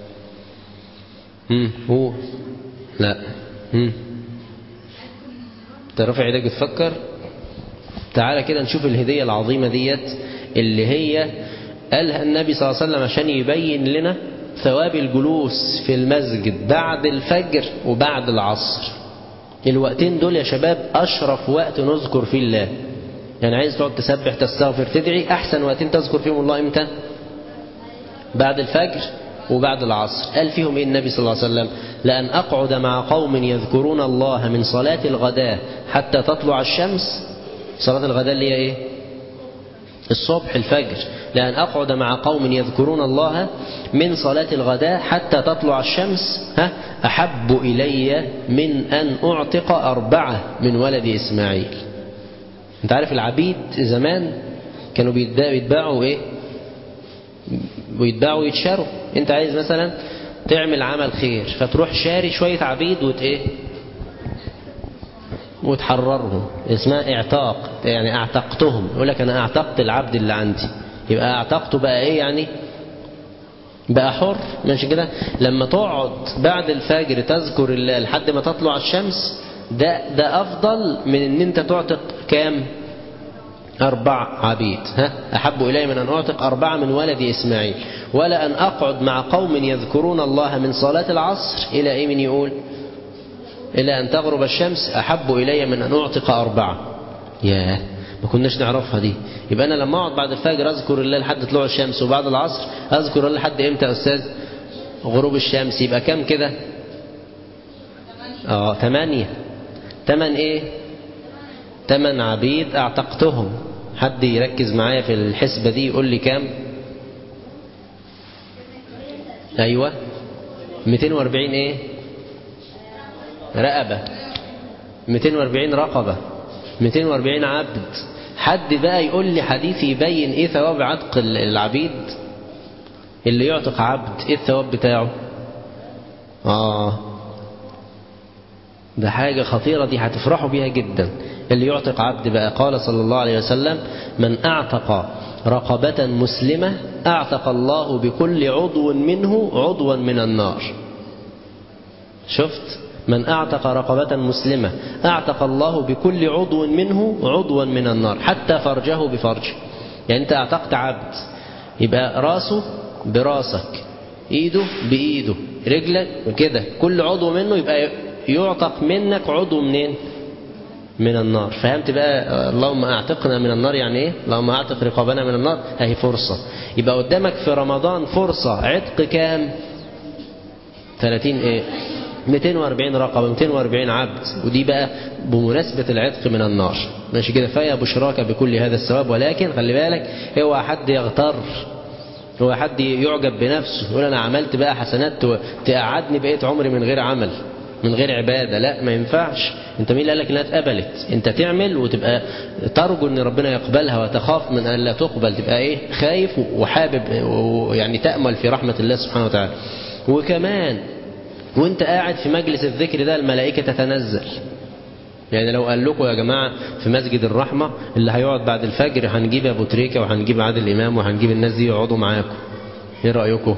امم هو لا امم ترفع ايدك تفكر تعالى كده نشوف الهدية العظيمة ديت اللي هي قالها النبي صلى الله عليه وسلم عشان يبين لنا ثواب الجلوس في المسجد بعد الفجر وبعد العصر الوقتين دول يا شباب أشرف وقت نذكر فيه الله يعني عايز تقعد تسبح تستغفر تدعي أحسن وقتين تذكر فيهم الله إمتى بعد الفجر وبعد العصر قال فيهم إيه النبي صلى الله عليه وسلم لأن أقعد مع قوم يذكرون الله من صلاة الغداء حتى تطلع الشمس صلاة الغداء اللي هي إيه الصبح الفجر لأن أقعد مع قوم يذكرون الله من صلاة الغداء حتى تطلع الشمس ها أحب إلي من أن أعتق أربعة من ولد إسماعيل أنت عارف العبيد زمان كانوا بيتباعوا إيه ويتباعوا ويتشاروا أنت عايز مثلا تعمل عمل خير فتروح شاري شوية عبيد وت إيه وتحررهم اسمها اعتاق يعني اعتقتهم يقول لك انا اعتقت العبد اللي عندي يبقى اعتقته بقى ايه يعني بقى حر ماشي كده لما تقعد بعد الفجر تذكر الله لحد ما تطلع الشمس ده ده افضل من ان انت تعتق كام أربع عبيد ها أحب إلي من أن أعتق أربعة من ولد إسماعيل ولا أن أقعد مع قوم يذكرون الله من صلاة العصر إلى إيه من يقول إلى أن تغرب الشمس أحب إلي من أن أعتق أربعة ياه ما كناش نعرفها دي يبقى أنا لما أقعد بعد الفجر أذكر الله لحد طلوع الشمس وبعد العصر أذكر الله لحد إمتى يا أستاذ غروب الشمس يبقى كم كده آه ثمانية ثمن إيه ثمن عبيد أعتقتهم حد يركز معايا في الحسبة دي يقول لي كام أيوة 240 إيه رقبة 240 رقبة 240 عبد حد بقى يقول لي حديث يبين ايه ثواب عتق العبيد اللي يعتق عبد ايه الثواب بتاعه اه ده حاجة خطيرة دي هتفرحوا بيها جدا اللي يعتق عبد بقى قال صلى الله عليه وسلم من اعتق رقبة مسلمة اعتق الله بكل عضو منه عضوا من النار شفت من اعتق رقبة مسلمة اعتق الله بكل عضو منه عضوا من النار حتى فرجه بفرجه يعني انت اعتقت عبد يبقى راسه براسك ايده بايده رجلك كده كل عضو منه يبقى يعتق منك عضو منين من النار فهمت بقى اللهم اعتقنا من النار يعني ايه اللهم اعتق رقابنا من النار اهي فرصة يبقى قدامك في رمضان فرصة عتق كام 30 ايه 240 رقبة 240 عبد ودي بقى بمناسبة العتق من النار ماشي كده فيا بشراك بكل هذا الثواب ولكن خلي بالك هو حد يغتر هو حد يعجب بنفسه يقول انا عملت بقى حسنات تقعدني بقيت عمري من غير عمل من غير عبادة لا ما ينفعش انت مين اللي قال لك انها اتقبلت انت تعمل وتبقى ترجو ان ربنا يقبلها وتخاف من ان لا تقبل تبقى ايه خايف وحابب ويعني تأمل في رحمة الله سبحانه وتعالى وكمان وانت قاعد في مجلس الذكر ده الملائكة تتنزل يعني لو قال لكم يا جماعة في مسجد الرحمة اللي هيقعد بعد الفجر هنجيب أبو تريكة وهنجيب عادل إمام وهنجيب الناس دي يقعدوا معاكم ايه رأيكم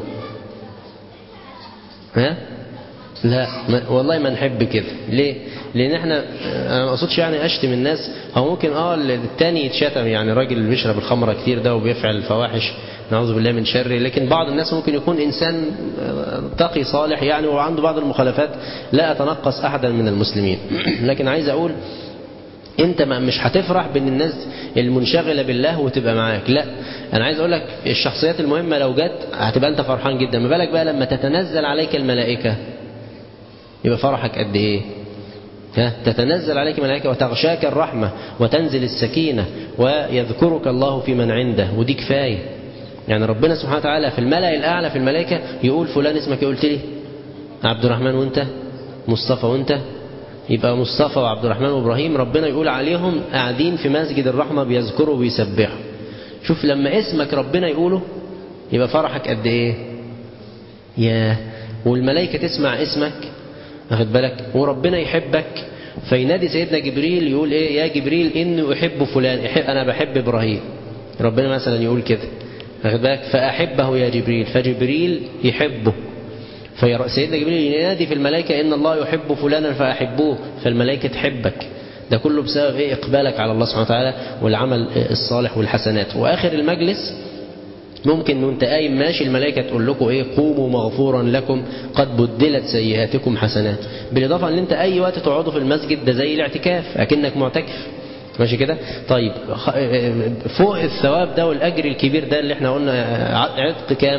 ها لا ما والله ما نحب كده ليه لان احنا انا ما اقصدش يعني اشتم الناس هو ممكن اه التاني يتشتم يعني راجل اللي بيشرب الخمره كتير ده وبيفعل الفواحش نعوذ بالله من شره لكن بعض الناس ممكن يكون انسان تقي صالح يعني وعنده بعض المخالفات لا اتنقص احدا من المسلمين لكن عايز اقول انت ما مش هتفرح بان الناس المنشغله بالله وتبقى معاك لا انا عايز اقول لك الشخصيات المهمه لو جت هتبقى انت فرحان جدا ما بالك بقى لما تتنزل عليك الملائكه يبقى فرحك قد ايه ها تتنزل عليك ملائكة وتغشاك الرحمة وتنزل السكينة ويذكرك الله في من عنده ودي كفاية يعني ربنا سبحانه وتعالى في الملأ الأعلى في الملائكة يقول فلان اسمك قلت لي عبد الرحمن وانت مصطفى وانت يبقى مصطفى وعبد الرحمن وابراهيم ربنا يقول عليهم قاعدين في مسجد الرحمة بيذكروا وبيسبحوا شوف لما اسمك ربنا يقوله يبقى فرحك قد ايه يا والملائكة تسمع اسمك واخد بالك وربنا يحبك فينادي سيدنا جبريل يقول ايه يا جبريل اني احب فلان احب انا بحب ابراهيم ربنا مثلا يقول كده واخد بالك فاحبه يا جبريل فجبريل يحبه فسيدنا جبريل ينادي في الملائكه ان الله يحب فلانا فاحبوه فالملائكه تحبك ده كله بسبب ايه اقبالك على الله سبحانه وتعالى والعمل الصالح والحسنات واخر المجلس ممكن وانت قايم ماشي الملائكة تقول لكم ايه قوموا مغفورا لكم قد بدلت سيئاتكم حسنات بالاضافة ان انت اي وقت تقعدوا في المسجد ده زي الاعتكاف اكنك معتكف ماشي كده طيب فوق الثواب ده والاجر الكبير ده اللي احنا قلنا عتق كام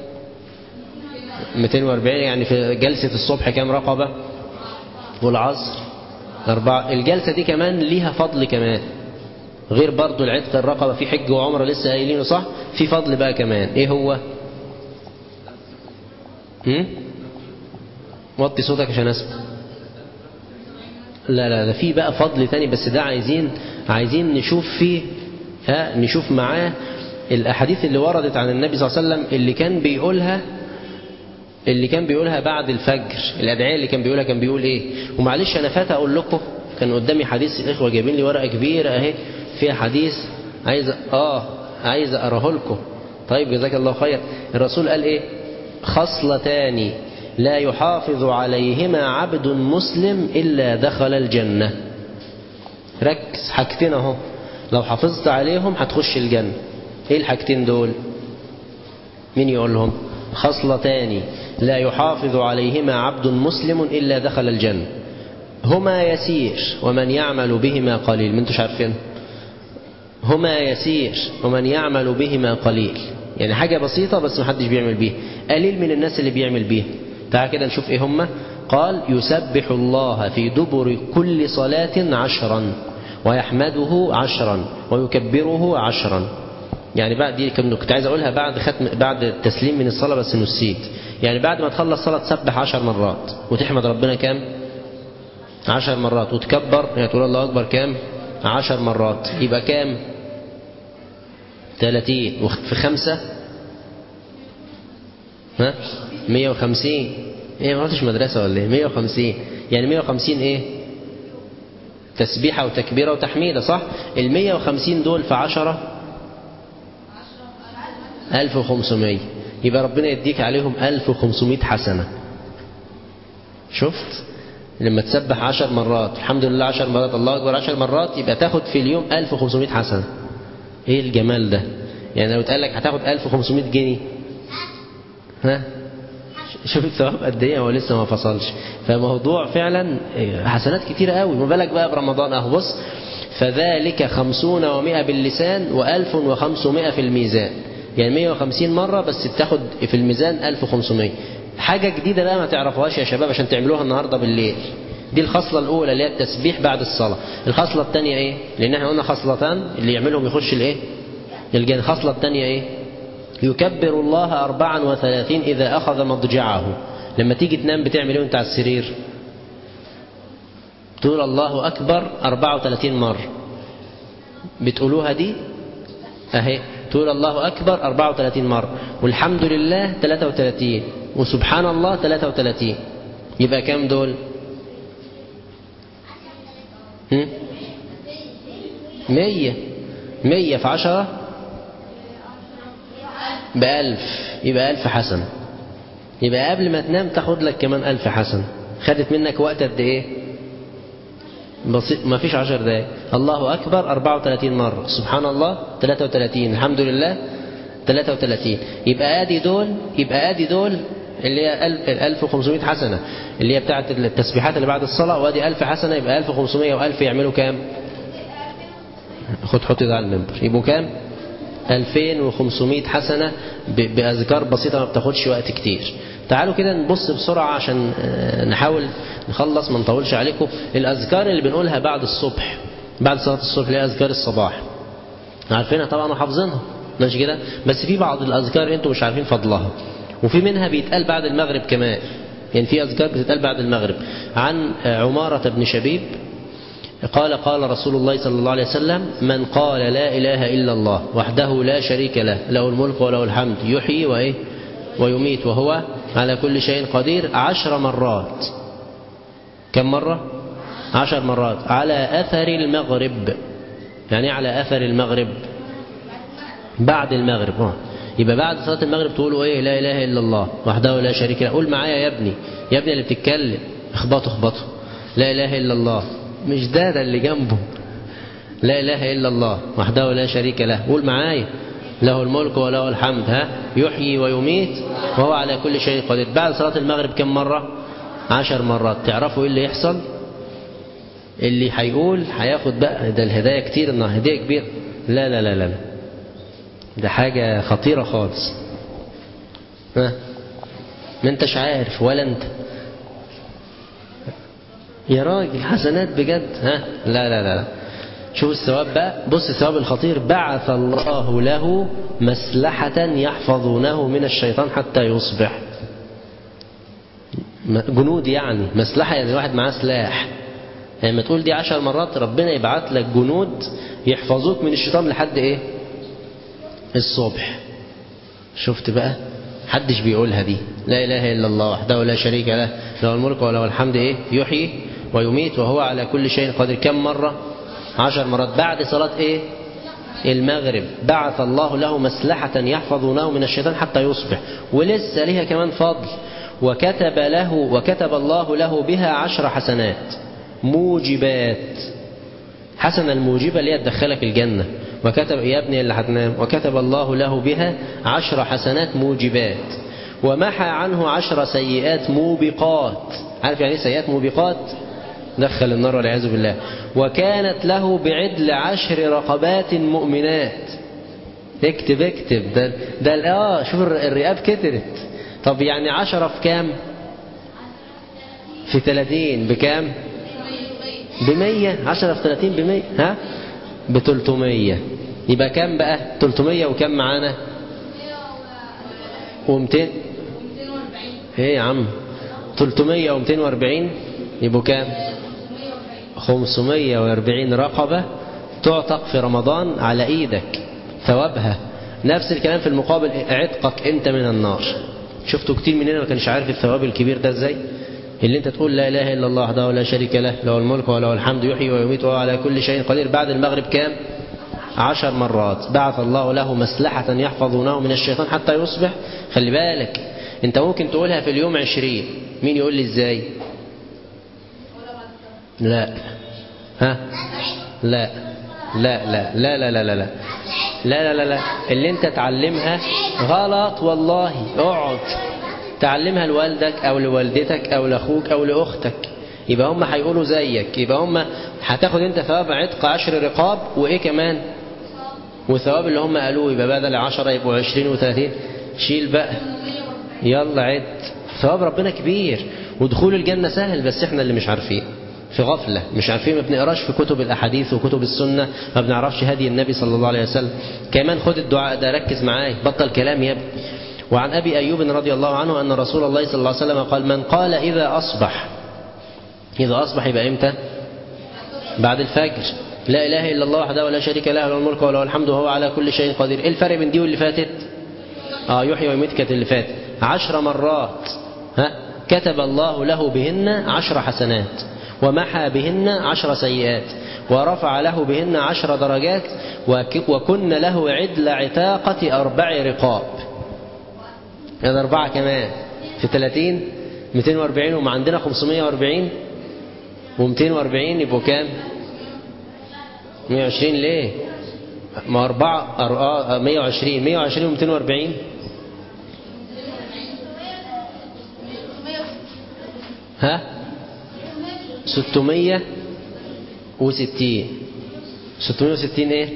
240 يعني في جلسة الصبح كام رقبة والعصر أربعة الجلسة دي كمان ليها فضل كمان غير برضو العتق الرقبة في حج وعمرة لسه قايلينه صح في فضل بقى كمان ايه هو هم؟ وطي صوتك عشان اسمع لا لا ده في بقى فضل تاني بس ده عايزين عايزين نشوف فيه ها نشوف معاه الاحاديث اللي وردت عن النبي صلى الله عليه وسلم اللي كان بيقولها اللي كان بيقولها بعد الفجر الادعيه اللي كان بيقولها كان بيقول ايه ومعلش انا فات اقول لكم كان قدامي حديث الاخوه جايبين لي ورقه كبيره اهي فيها حديث عايز اه عايز اقراه لكم طيب جزاك الله خير الرسول قال ايه خصلتان لا يحافظ عليهما عبد مسلم الا دخل الجنه ركز حاجتين اهو لو حافظت عليهم هتخش الجنه ايه الحاجتين دول مين يقولهم خصلتان لا يحافظ عليهما عبد مسلم الا دخل الجنه هما يسير ومن يعمل بهما قليل من انتوش عارفين هما يسير ومن يعمل بهما قليل يعني حاجة بسيطة بس محدش بيعمل بيها قليل من الناس اللي بيعمل بيها تعال كده نشوف ايه هما قال يسبح الله في دبر كل صلاة عشرا ويحمده عشرا ويكبره عشرا يعني بعد دي كنت عايز اقولها بعد ختم بعد التسليم من الصلاة بس نسيت يعني بعد ما تخلص صلاة تسبح عشر مرات وتحمد ربنا كام عشر مرات وتكبر يعني تقول الله أكبر كام عشر مرات يبقى كام ثلاثين وفي خمسة ها مية وخمسين ايه ما رحتش مدرسة ولا ايه مية وخمسين يعني مية وخمسين ايه تسبيحة وتكبيرة وتحميدة صح المية وخمسين دول في عشرة ألف وخمسمية يبقى ربنا يديك عليهم ألف وخمسمائة حسنة شفت لما تسبح عشر مرات الحمد لله عشر مرات الله أكبر عشر مرات يبقى تاخد في اليوم ألف وخمسمائة حسنة ايه الجمال ده يعني لو اتقال لك هتاخد 1500 جنيه ها شوف الثواب قد ايه هو لسه ما فصلش فموضوع فعلا حسنات كتيره قوي ما بالك بقى برمضان اهو بص فذلك خمسون ومائة باللسان وألف وخمسمائة في الميزان يعني 150 مرة بس بتاخد في الميزان 1500 حاجة جديدة بقى ما تعرفوهاش يا شباب عشان تعملوها النهاردة بالليل دي الخصلة الأولى اللي هي التسبيح بعد الصلاة الخصلة الثانية إيه لأن احنا قلنا خصلتان اللي يعملهم يخش الإيه الجن الخصلة الثانية إيه يكبر الله أربعا وثلاثين إذا أخذ مضجعه لما تيجي تنام بتعمل إيه وأنت على السرير تقول الله أكبر أربعة وثلاثين مرة بتقولوها دي أهي تقول الله أكبر 34 مرة والحمد لله 33 وسبحان الله 33 يبقى كام دول هم؟ مية مية في عشرة بألف يبقى ألف حسن يبقى قبل ما تنام تاخد لك كمان ألف حسن خدت منك وقت قد إيه بسيط ما فيش عشر دقايق الله أكبر 34 مرة سبحان الله 33 الحمد لله 33 يبقى آدي دول يبقى آدي دول اللي هي 1500 حسنة اللي هي بتاعت التسبيحات اللي بعد الصلاة وادي 1000 حسنة يبقى 1500 و1000 يعملوا كام؟ خد حط ده على المنبر يبقوا كام؟ 2500 حسنة بأذكار بسيطة ما بتاخدش وقت كتير تعالوا كده نبص بسرعة عشان نحاول نخلص ما نطولش عليكم الأذكار اللي بنقولها بعد الصبح بعد صلاة الصبح اللي هي أذكار الصباح عارفينها طبعا وحافظينها ماشي كده بس في بعض الأذكار انتوا مش عارفين فضلها وفي منها بيتقال بعد المغرب كمان يعني في أذكار بتتقال بعد المغرب عن عمارة بن شبيب قال قال رسول الله صلى الله عليه وسلم من قال لا إله إلا الله وحده لا شريك له له الملك وله الحمد يحيي وإيه ويميت وهو على كل شيء قدير عشر مرات كم مرة عشر مرات على أثر المغرب يعني على أثر المغرب بعد المغرب آه. يبقى بعد صلاة المغرب تقولوا ايه لا اله الا الله وحده لا شريك له قول معايا يا ابني يا ابني اللي بتتكلم اخبطه اخبطه لا اله الا الله مش ده ده اللي جنبه لا اله الا الله وحده لا شريك له قول معايا له الملك وله الحمد ها يحيي ويميت وهو على كل شيء قدير بعد صلاة المغرب كم مرة عشر مرات تعرفوا ايه اللي يحصل اللي هيقول هياخد بقى ده الهدايا كتير انها هدية كبيرة لا لا لا لا ده حاجة خطيرة خالص ها ما انتش عارف ولا انت يا راجل حسنات بجد ها لا لا لا شوف الثواب بقى بص الثواب الخطير بعث الله له مسلحة يحفظونه من الشيطان حتى يصبح جنود يعني مسلحة يعني واحد معاه سلاح يعني لما تقول دي عشر مرات ربنا يبعت لك جنود يحفظوك من الشيطان لحد ايه الصبح شفت بقى حدش بيقولها دي لا إله إلا الله وحده لا شريك له له الملك وله الحمد إيه يحيي ويميت وهو على كل شيء قادر كم مرة عشر مرات بعد صلاة إيه المغرب بعث الله له مسلحة يحفظونه من الشيطان حتى يصبح ولسه ليها كمان فضل وكتب له وكتب الله له بها عشر حسنات موجبات حسنة الموجبة اللي هي تدخلك الجنة وكتب يا ابني اللي هتنام وكتب الله له بها عشر حسنات موجبات ومحى عنه عشر سيئات موبقات عارف يعني ايه سيئات موبقات دخل النار والعياذ بالله وكانت له بعدل عشر رقبات مؤمنات اكتب اكتب ده ده اه شوف الرقاب كترت طب يعني عشرة في كام في ثلاثين بكام بمية عشرة في ثلاثين بمية ها بتلتمية يبقى كام بقى تلتمية وكام معانا ومتين ايه يا عم تلتمية ومتين واربعين يبقوا كام 540 رقبة تعتق في رمضان على ايدك ثوابها نفس الكلام في المقابل عتقك انت من النار شفتوا كتير مننا ما كانش عارف الثواب الكبير ده ازاي اللي انت تقول لا اله الا الله وحده لا شريك له له الملك وله الحمد يحيي ويميت وهو على كل شيء قدير بعد المغرب كام عشر مرات بعث الله له مسلحة يحفظونه من الشيطان حتى يصبح خلي بالك انت ممكن تقولها في اليوم عشرين مين يقول لي ازاي لا ها لا لا لا لا لا لا لا لا لا لا لا لا اللي انت تعلمها غلط والله اقعد تعلمها لوالدك او لوالدتك او لاخوك او لاختك يبقى هم هيقولوا زيك يبقى هم هتاخد انت ثواب عتق عشر رقاب وايه كمان وثواب اللي هم قالوه يبقى بدل عشرة يبقوا عشرين وثلاثين شيل بقى يلا عد ثواب ربنا كبير ودخول الجنة سهل بس احنا اللي مش عارفين في غفلة مش عارفين ما بنقراش في كتب الأحاديث وكتب السنة ما بنعرفش هدي النبي صلى الله عليه وسلم كمان خد الدعاء ده ركز معاي بطل كلام يا ابني وعن أبي أيوب رضي الله عنه أن رسول الله صلى الله عليه وسلم قال من قال إذا أصبح إذا أصبح يبقى إمتى بعد الفجر لا إله إلا الله وحده ولا شريك له له الملك وله الحمد وهو على كل شيء قدير إيه الفرق بين دي واللي فاتت آه يحيي ويميت كانت اللي فاتت عشر مرات ها كتب الله له بهن عشر حسنات ومحى بهن عشر سيئات ورفع له بهن عشر درجات وكن له عدل عتاقة أربع رقاب هذا أربعة كمان في 30 240 وما عندنا 540 و240 يبقوا كام 120 ليه ما أربعة أربعة 120 120 و240 ها 660 660 ايه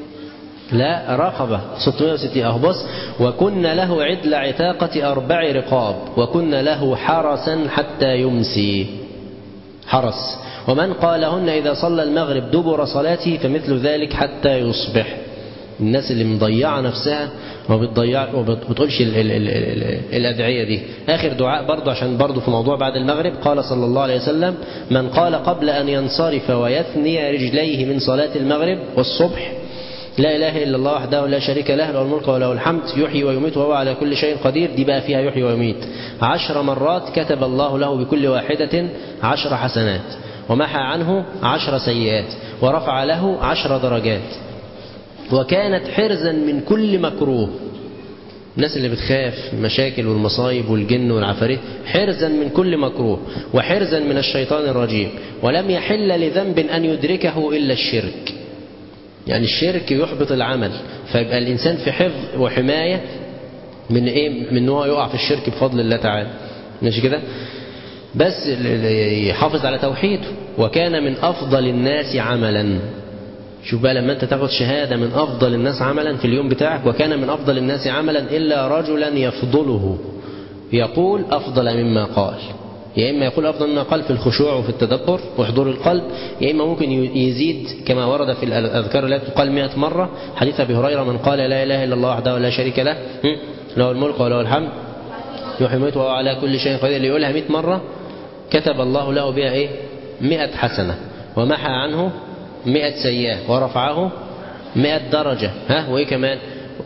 لا رقبة 660 اهو بص وكن له عدل عتاقة أربع رقاب وكن له حرسا حتى يمسي حرس ومن قالهن إذا صلى المغرب دبر صلاته فمثل ذلك حتى يصبح الناس اللي مضيعة نفسها وما بتضيع وما بتقولش ال ال ال ال الأدعية دي آخر دعاء برضه عشان برضه في موضوع بعد المغرب قال صلى الله عليه وسلم من قال قبل أن ينصرف ويثني رجليه من صلاة المغرب والصبح لا إله إلا الله وحده لا شريك له له الملك وله الحمد يحيي ويميت وهو على كل شيء قدير دي بقى فيها يحيي ويميت عشر مرات كتب الله له بكل واحدة عشر حسنات ومحى عنه عشر سيئات ورفع له عشر درجات وكانت حرزا من كل مكروه الناس اللي بتخاف المشاكل والمصايب والجن والعفاريت حرزا من كل مكروه وحرزا من الشيطان الرجيم ولم يحل لذنب أن يدركه إلا الشرك يعني الشرك يحبط العمل فيبقى الإنسان في حفظ وحماية من إيه من هو يقع في الشرك بفضل الله تعالى مش كده بس يحافظ على توحيده وكان من أفضل الناس عملا شوف بقى لما أنت تاخد شهادة من أفضل الناس عملا في اليوم بتاعك وكان من أفضل الناس عملا إلا رجلا يفضله يقول أفضل مما قال يا إما يقول أفضل مما قال في الخشوع وفي التدبر وحضور القلب يا إما ممكن يزيد كما ورد في الأذكار التي تقال مئة مرة حديث أبي هريرة من قال لا إله إلا الله وحده لا شريك له له الملك وله الحمد يحيي ويميت وهو على كل شيء قدير اللي يقولها 100 مرة كتب الله له بها إيه 100 حسنة ومحى عنه 100 سيئة ورفعه 100 درجة ها وإيه كمان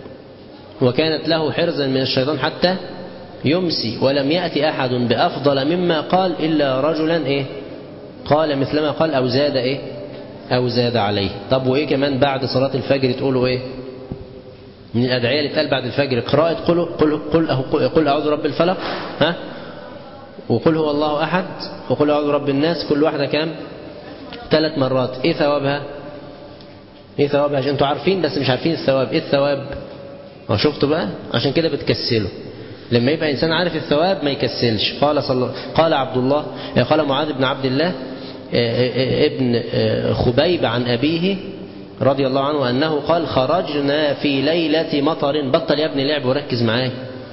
وكانت له حرزا من الشيطان حتى يمسي ولم يأتي أحد بأفضل مما قال إلا رجلا إيه قال مثلما قال أو زاد إيه أو زاد عليه طب وإيه كمان بعد صلاة الفجر تقولوا إيه من الأدعية اللي تقال بعد الفجر قراءة قل, قل, قل, قل أعوذ رب الفلق ها وقل هو الله أحد وقل أعوذ رب الناس كل واحدة كام ثلاث مرات إيه ثوابها إيه ثوابها عشان أنتوا عارفين بس مش عارفين الثواب إيه الثواب ما شفتوا بقى عشان كده بتكسلوا لما يبقى إنسان عارف الثواب ما يكسلش قال صلى قال عبد الله قال معاذ بن عبد الله ابن خبيب عن أبيه رضي الله عنه أنه قال خرجنا في ليلة مطر بطل يا ابني لعب وركز معاي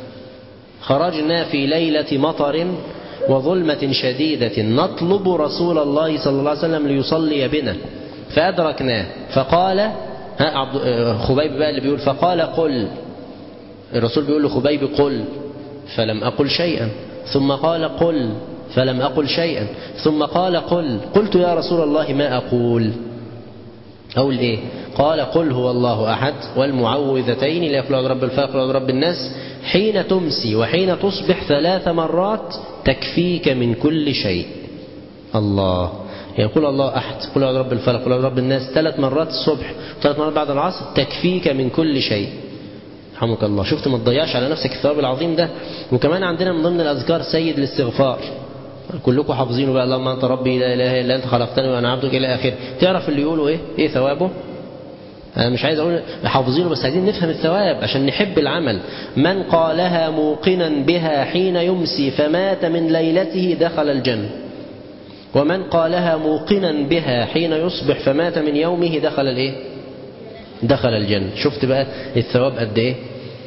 خرجنا في ليلة مطر وظلمة شديدة نطلب رسول الله صلى الله عليه وسلم ليصلي بنا فأدركناه فقال ها عبد خبيب بقى اللي بيقول فقال قل الرسول بيقول لخبيب قل فلم أقل شيئا ثم قال قل فلم أقل شيئا ثم قال قل قلت يا رسول الله ما أقول أقول إيه قال قل هو الله أحد والمعوذتين لا يقول رب الفلق ولا رب الناس حين تمسي وحين تصبح ثلاث مرات تكفيك من كل شيء الله يقول الله أحد قل أعوذ رب الفلق قل أعوذ رب الناس ثلاث مرات الصبح ثلاث مرات بعد العصر تكفيك من كل شيء رحمك الله شفت ما تضيعش على نفسك الثواب العظيم ده وكمان عندنا من ضمن الأذكار سيد الاستغفار كلكم حافظينه بقى اللهم أنت ربي لا إله إلا أنت خلقتني وأنا عبدك إلى آخره تعرف اللي يقولوا إيه إيه ثوابه أنا مش عايز أقول حافظينه بس عايزين نفهم الثواب عشان نحب العمل من قالها موقنا بها حين يمسي فمات من ليلته دخل الجنة ومن قالها موقنا بها حين يصبح فمات من يومه دخل الايه دخل الجنة شفت بقى الثواب قد ايه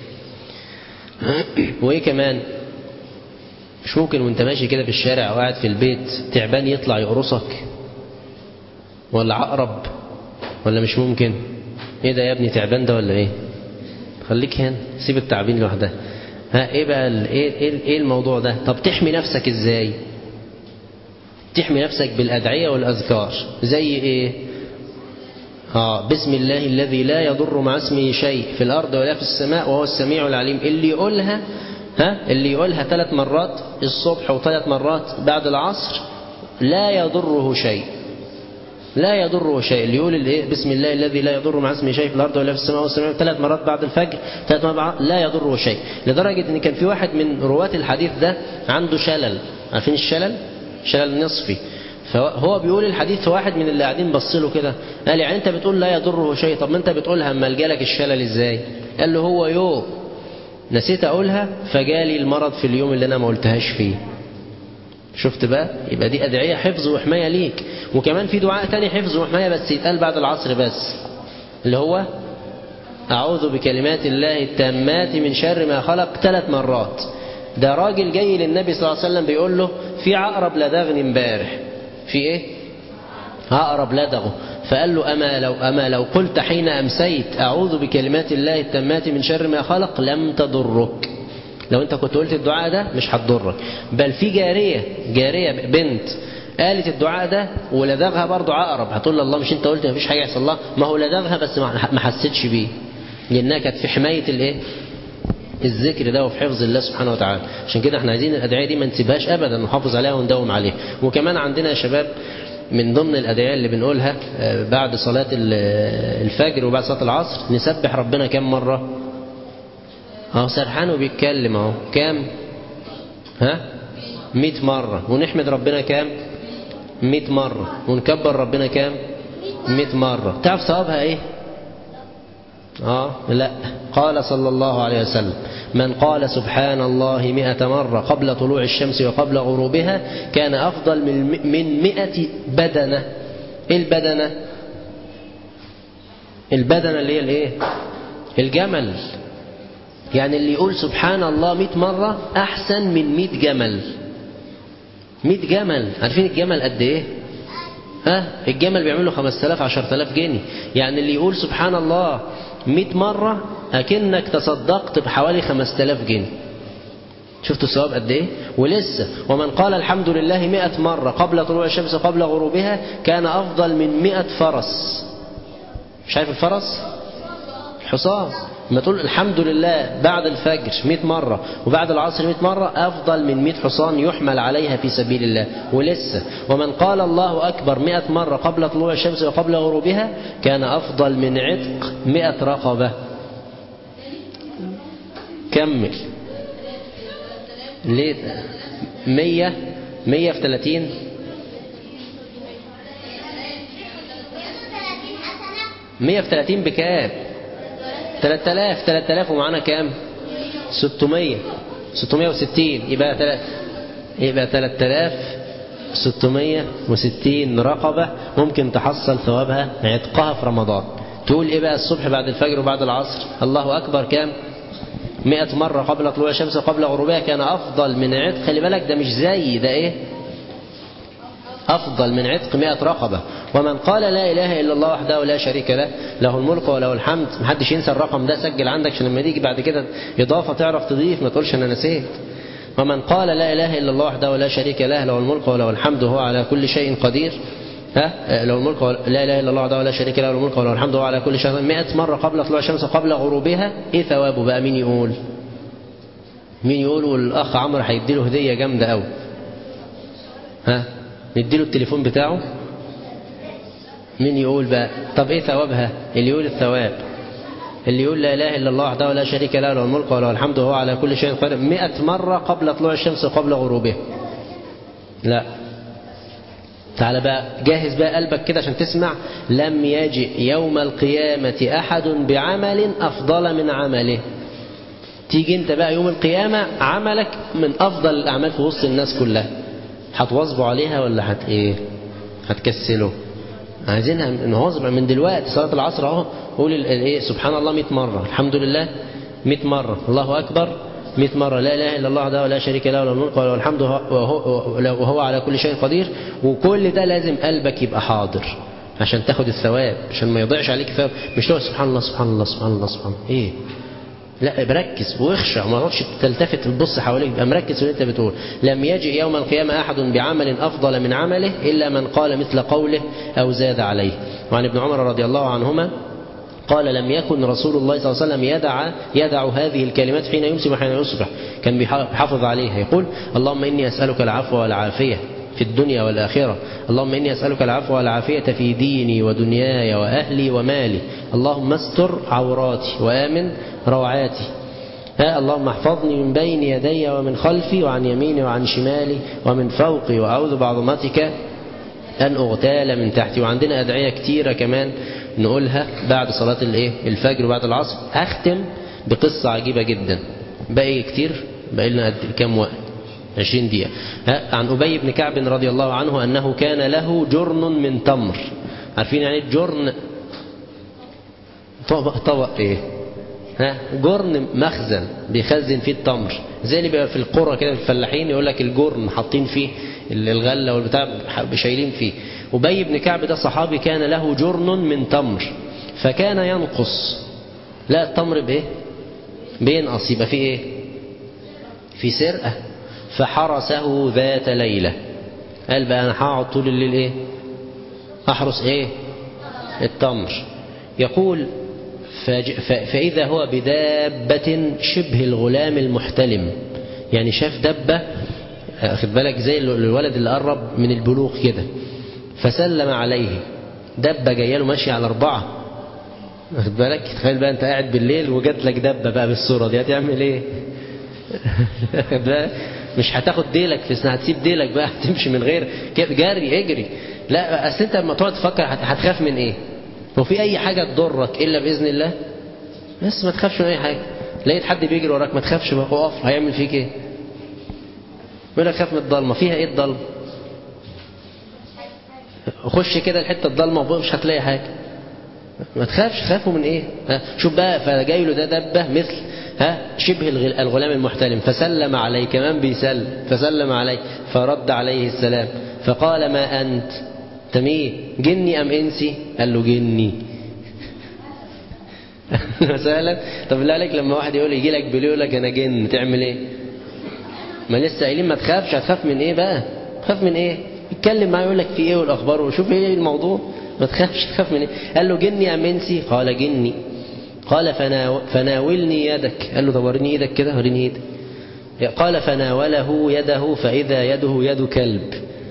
وايه كمان مش ممكن وانت ماشي كده في الشارع او قاعد في البيت تعبان يطلع يقرصك ولا عقرب ولا مش ممكن ايه ده يا ابني تعبان ده ولا ايه خليك هنا سيب التعبين لوحدها ها ايه بقى ايه ايه ايه الموضوع ده طب تحمي نفسك ازاي تحمي نفسك بالادعيه والاذكار زي ايه اه بسم الله الذي لا يضر مع اسمه شيء في الارض ولا في السماء وهو السميع العليم اللي يقولها ها اللي يقولها ثلاث مرات الصبح وثلاث مرات بعد العصر لا يضره شيء لا يضره شيء اللي يقول الايه بسم الله الذي لا يضر مع اسمه شيء في الارض ولا في السماء والسماء ثلاث مرات بعد الفجر ثلاث مرات لا يضره شيء لدرجه ان كان في واحد من رواه الحديث ده عنده شلل عارفين الشلل شلل نصفي فهو بيقول الحديث في واحد من اللي قاعدين بص له كده قال يعني انت بتقول لا يضره شيء طب ما انت بتقولها اما جالك الشلل ازاي قال له هو يوم نسيت اقولها فجالي المرض في اليوم اللي انا ما قلتهاش فيه شفت بقى يبقى دي أدعية حفظ وحماية ليك وكمان في دعاء تاني حفظ وحماية بس يتقال بعد العصر بس اللي هو أعوذ بكلمات الله التامات من شر ما خلق ثلاث مرات ده راجل جاي للنبي صلى الله عليه وسلم بيقول له في عقرب لدغني امبارح في ايه عقرب لدغه فقال له أما لو, أما لو قلت حين أمسيت أعوذ بكلمات الله التامات من شر ما خلق لم تضرك لو انت كنت قلت الدعاء ده مش هتضرك بل في جارية جارية بنت قالت الدعاء ده ولدغها برضه عقرب هتقول له الله مش انت قلت مفيش حاجة يحصل لها ما هو لدغها بس ما حسيتش بيه لانها كانت في حماية الايه الذكر ده وفي حفظ الله سبحانه وتعالى عشان كده احنا عايزين الادعية دي ما نسيبهاش ابدا نحافظ عليها ونداوم عليها وكمان عندنا يا شباب من ضمن الادعية اللي بنقولها بعد صلاة الفجر وبعد صلاة العصر نسبح ربنا كم مرة اهو سرحان وبيتكلم اهو كام ها مئة مرة ونحمد ربنا كام مئة مرة ونكبر ربنا كام مئة مرة تعرف ثوابها ايه اه لا قال صلى الله عليه وسلم من قال سبحان الله مئة مرة قبل طلوع الشمس وقبل غروبها كان أفضل من من مئة بدنة ايه البدنة البدنة اللي هي الايه الجمل يعني اللي يقول سبحان الله مئة مرة أحسن من مئة جمل مئة جمل عارفين الجمل قد إيه ها الجمل بيعمل له 5000 10000 جنيه يعني اللي يقول سبحان الله 100 مرة أكنك تصدقت بحوالي 5000 جنيه شفتوا الثواب قد ايه ولسه ومن قال الحمد لله مئة مرة قبل طلوع الشمس قبل غروبها كان أفضل من مئة فرس مش عارف الفرس الحصان لما تقول الحمد لله بعد الفجر 100 مرة وبعد العصر 100 مرة أفضل من 100 حصان يحمل عليها في سبيل الله ولسه ومن قال الله أكبر 100 مرة قبل طلوع الشمس وقبل غروبها كان أفضل من عتق 100 رقبة كمل ليه 100 100 في 30 100 في 30 بكام 3000 3000 ومعانا كام 600 660 يبقى تل... يبقى 3660 رقبة ممكن تحصل ثوابها عتقها في رمضان تقول ايه بقى الصبح بعد الفجر وبعد العصر الله اكبر كام 100 مرة قبل طلوع الشمس وقبل غروبها كان افضل من عتق خلي بالك ده مش زي ده ايه أفضل من عتق مئة رقبة ومن قال لا إله إلا الله وحده لا شريك له له الملك وله الحمد محدش ينسى الرقم ده سجل عندك عشان لما يجي بعد كده إضافة تعرف تضيف ما تقولش أنا نسيت ومن قال لا إله إلا الله وحده لا شريك له له الملك وله الحمد وهو على كل شيء قدير ها له الملك لا إله إلا الله وحده لا شريك له له الملك وله الحمد وهو على كل شيء 100 مرة قبل طلوع الشمس وقبل غروبها إيه ثوابه بقى مين يقول مين يقول والأخ عمرو هيديله هدية جامدة قوي ها نديله التليفون بتاعه مين يقول بقى طب ايه ثوابها اللي يقول الثواب اللي يقول لا اله الا الله وحده لا شريك له له الملك وله الحمد وهو على كل شيء قدير 100 مره قبل طلوع الشمس وقبل غروبها لا تعالى بقى جاهز بقى قلبك كده عشان تسمع لم يجئ يوم القيامة أحد بعمل أفضل من عمله تيجي انت بقى يوم القيامة عملك من أفضل الأعمال في وسط الناس كلها هتواظبوا عليها ولا هت ايه هتكسلوا عايزينها نواظب من دلوقتي صلاة العصر اهو قول ايه سبحان الله 100 مرة الحمد لله 100 مرة الله أكبر 100 مرة لا إله إلا الله وحده ولا شريك له له الملك وله الحمد وهو, وهو على كل شيء قدير وكل ده لازم قلبك يبقى حاضر عشان تاخد الثواب عشان ما يضيعش عليك ثواب مش تقول سبحان الله سبحان الله سبحان الله سبحان الله ايه لا بركز واخشع ما تقعدش تلتفت تبص حواليك يبقى مركز في اللي انت بتقول لم يجئ يوم القيامة أحد بعمل أفضل من عمله إلا من قال مثل قوله أو زاد عليه وعن ابن عمر رضي الله عنهما قال لم يكن رسول الله صلى الله عليه وسلم يدع يدع هذه الكلمات حين يمسي وحين يصبح كان بيحافظ عليها يقول اللهم إني أسألك العفو والعافية في الدنيا والآخرة اللهم إني أسألك العفو والعافية في ديني ودنياي وأهلي ومالي اللهم استر عوراتي وآمن روعاتي ها اللهم احفظني من بين يدي ومن خلفي وعن يميني وعن شمالي ومن فوقي وأعوذ بعظمتك أن أغتال من تحتي وعندنا أدعية كتيرة كمان نقولها بعد صلاة الايه الفجر وبعد العصر هختم بقصة عجيبة جدا باقي كتير باقي لنا قد كام وقت 20 دقيقة عن أبي بن كعب رضي الله عنه أنه كان له جرن من تمر عارفين يعني الجرن طبق طبق ايه ها جرن مخزن بيخزن فيه التمر زي اللي بيبقى في القرى كده الفلاحين يقول لك الجرن حاطين فيه الغله والبتاع شايلين فيه أبي بن كعب ده صحابي كان له جرن من تمر فكان ينقص لا التمر بايه بينقص يبقى فيه ايه في سرقه فحرسه ذات ليله قال بقى انا هقعد طول الليل ايه احرس ايه التمر يقول فإذا هو بدابة شبه الغلام المحتلم يعني شاف دبة خد بالك زي الولد اللي قرب من البلوغ كده فسلم عليه دبة جايه له ماشية على أربعة خد بالك تخيل بقى أنت قاعد بالليل وجات لك دبة بقى بالصورة دي هتعمل إيه؟ خد بالك مش هتاخد ديلك في سنة هتسيب ديلك بقى هتمشي من غير كده جري اجري لا أصل أنت لما تقعد تفكر هتخاف من إيه؟ هو في أي حاجة تضرك إلا بإذن الله بس ما تخافش من أي حاجة لقيت حد بيجري وراك ما تخافش بقى اقف هيعمل فيك إيه يقول لك خاف من الضلمة فيها إيه الضلمة خش كده الحتة الضلمة مش هتلاقي حاجة ما تخافش خافوا من إيه ها شوف بقى فجاي له ده دبة مثل ها شبه الغلام المحتلم فسلم عليه كمان بيسلم فسلم عليه فرد عليه السلام فقال ما أنت تميه جني أم إنسي قال له جني مثلا طب لا لك لما واحد يقول يجي لك بالليل يقول لك أنا جن تعمل إيه ما لسه قايلين ما تخافش هتخاف من إيه بقى تخاف من إيه يتكلم معاه يقول لك في إيه والأخبار وشوف إيه الموضوع ما تخافش تخاف من إيه قال له جني أم إنسي قال جني قال فناو فناولني يدك قال له طب وريني ايدك كده وريني ايدك قال فناوله يده فإذا يده يد كلب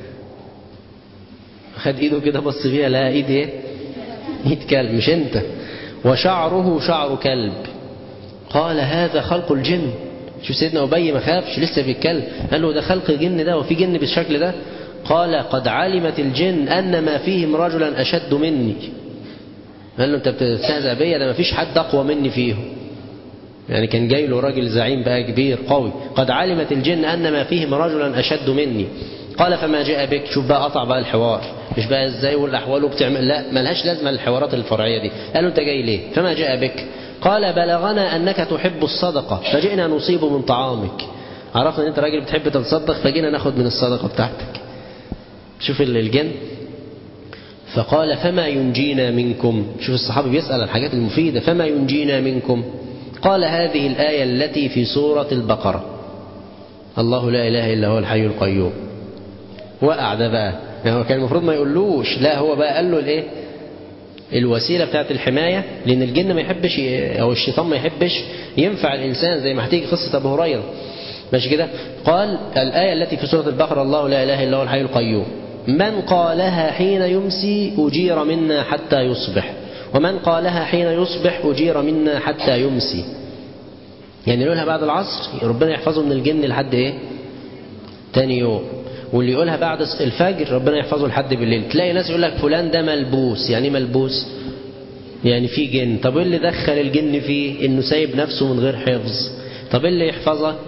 خد ايده كده بص فيها لا ايد ايه ايد كلب مش انت وشعره شعر كلب قال هذا خلق الجن شوف سيدنا أبي ما خافش لسه بيتكلم قال له ده خلق جن ده وفي جن بالشكل ده قال قد علمت الجن أن ما فيهم رجلا أشد مني قال له انت بتستهزأ بيا ده ما فيش حد أقوى مني فيهم يعني كان جاي له راجل زعيم بقى كبير قوي قد علمت الجن أن ما فيهم رجلا أشد مني قال فما جاء بك شوف بقى قطع بقى الحوار مش بقى ازاي والاحوال وبتعمل لا ملهاش لازمه الحوارات الفرعيه دي قال له انت جاي ليه فما جاء بك قال بلغنا انك تحب الصدقه فجئنا نصيب من طعامك عرفنا ان انت راجل بتحب تتصدق فجينا ناخد من الصدقه بتاعتك شوف الجن فقال فما ينجينا منكم شوف الصحابي بيسأل الحاجات المفيدة فما ينجينا منكم قال هذه الآية التي في سورة البقرة الله لا إله إلا هو الحي القيوم وقع ده بقى يعني هو كان المفروض ما يقولوش لا هو بقى قال له الايه الوسيلة بتاعت الحماية لأن الجن ما يحبش أو الشيطان ما يحبش ينفع الإنسان زي ما هتيجي قصة أبو هريرة ماشي كده قال الآية التي في سورة البقرة الله لا إله إلا هو الحي القيوم من قالها حين يمسي أجير منا حتى يصبح ومن قالها حين يصبح أجير منا حتى يمسي يعني يقولها بعد العصر ربنا يحفظه من الجن لحد إيه تاني يوم واللي يقولها بعد الفجر ربنا يحفظه لحد بالليل تلاقي ناس يقول لك فلان ده ملبوس يعني ملبوس يعني في جن طب ايه اللي دخل الجن فيه انه سايب نفسه من غير حفظ طب ايه اللي يحفظك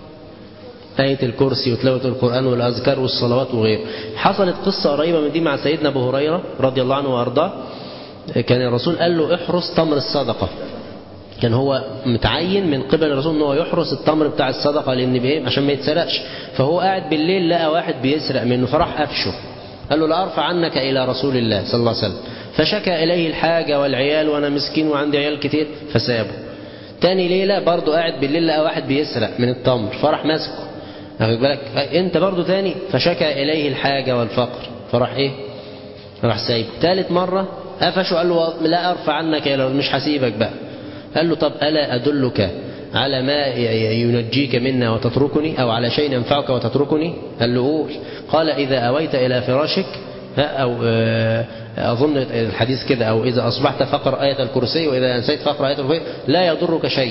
آية الكرسي وتلاوة القرآن والأذكار والصلوات وغيره حصلت قصة قريبة من دي مع سيدنا أبو هريرة رضي الله عنه وأرضاه كان الرسول قال له احرس تمر الصدقة كان هو متعين من قبل الرسول ان هو يحرس التمر بتاع الصدقه لان بايه عشان ما يتسرقش فهو قاعد بالليل لقى واحد بيسرق منه فراح قفشه قال له لا ارفع عنك الى رسول الله صلى الله عليه وسلم فشكى اليه الحاجه والعيال وانا مسكين وعندي عيال كتير فسابه تاني ليله برضه قاعد بالليل لقى واحد بيسرق من التمر فراح ماسكه واخد بالك انت برضه تاني فشكى اليه الحاجه والفقر فراح ايه راح سايبه ثالث مره قفشه قال له لا ارفع عنك الى مش هسيبك بقى قال له طب ألا أدلك على ما ينجيك منا وتتركني أو على شيء ينفعك وتتركني قال له قول قال إذا أويت إلى فراشك أو أظن الحديث كده أو إذا أصبحت فقر آية الكرسي وإذا أنسيت فقر آية الكرسي لا يضرك شيء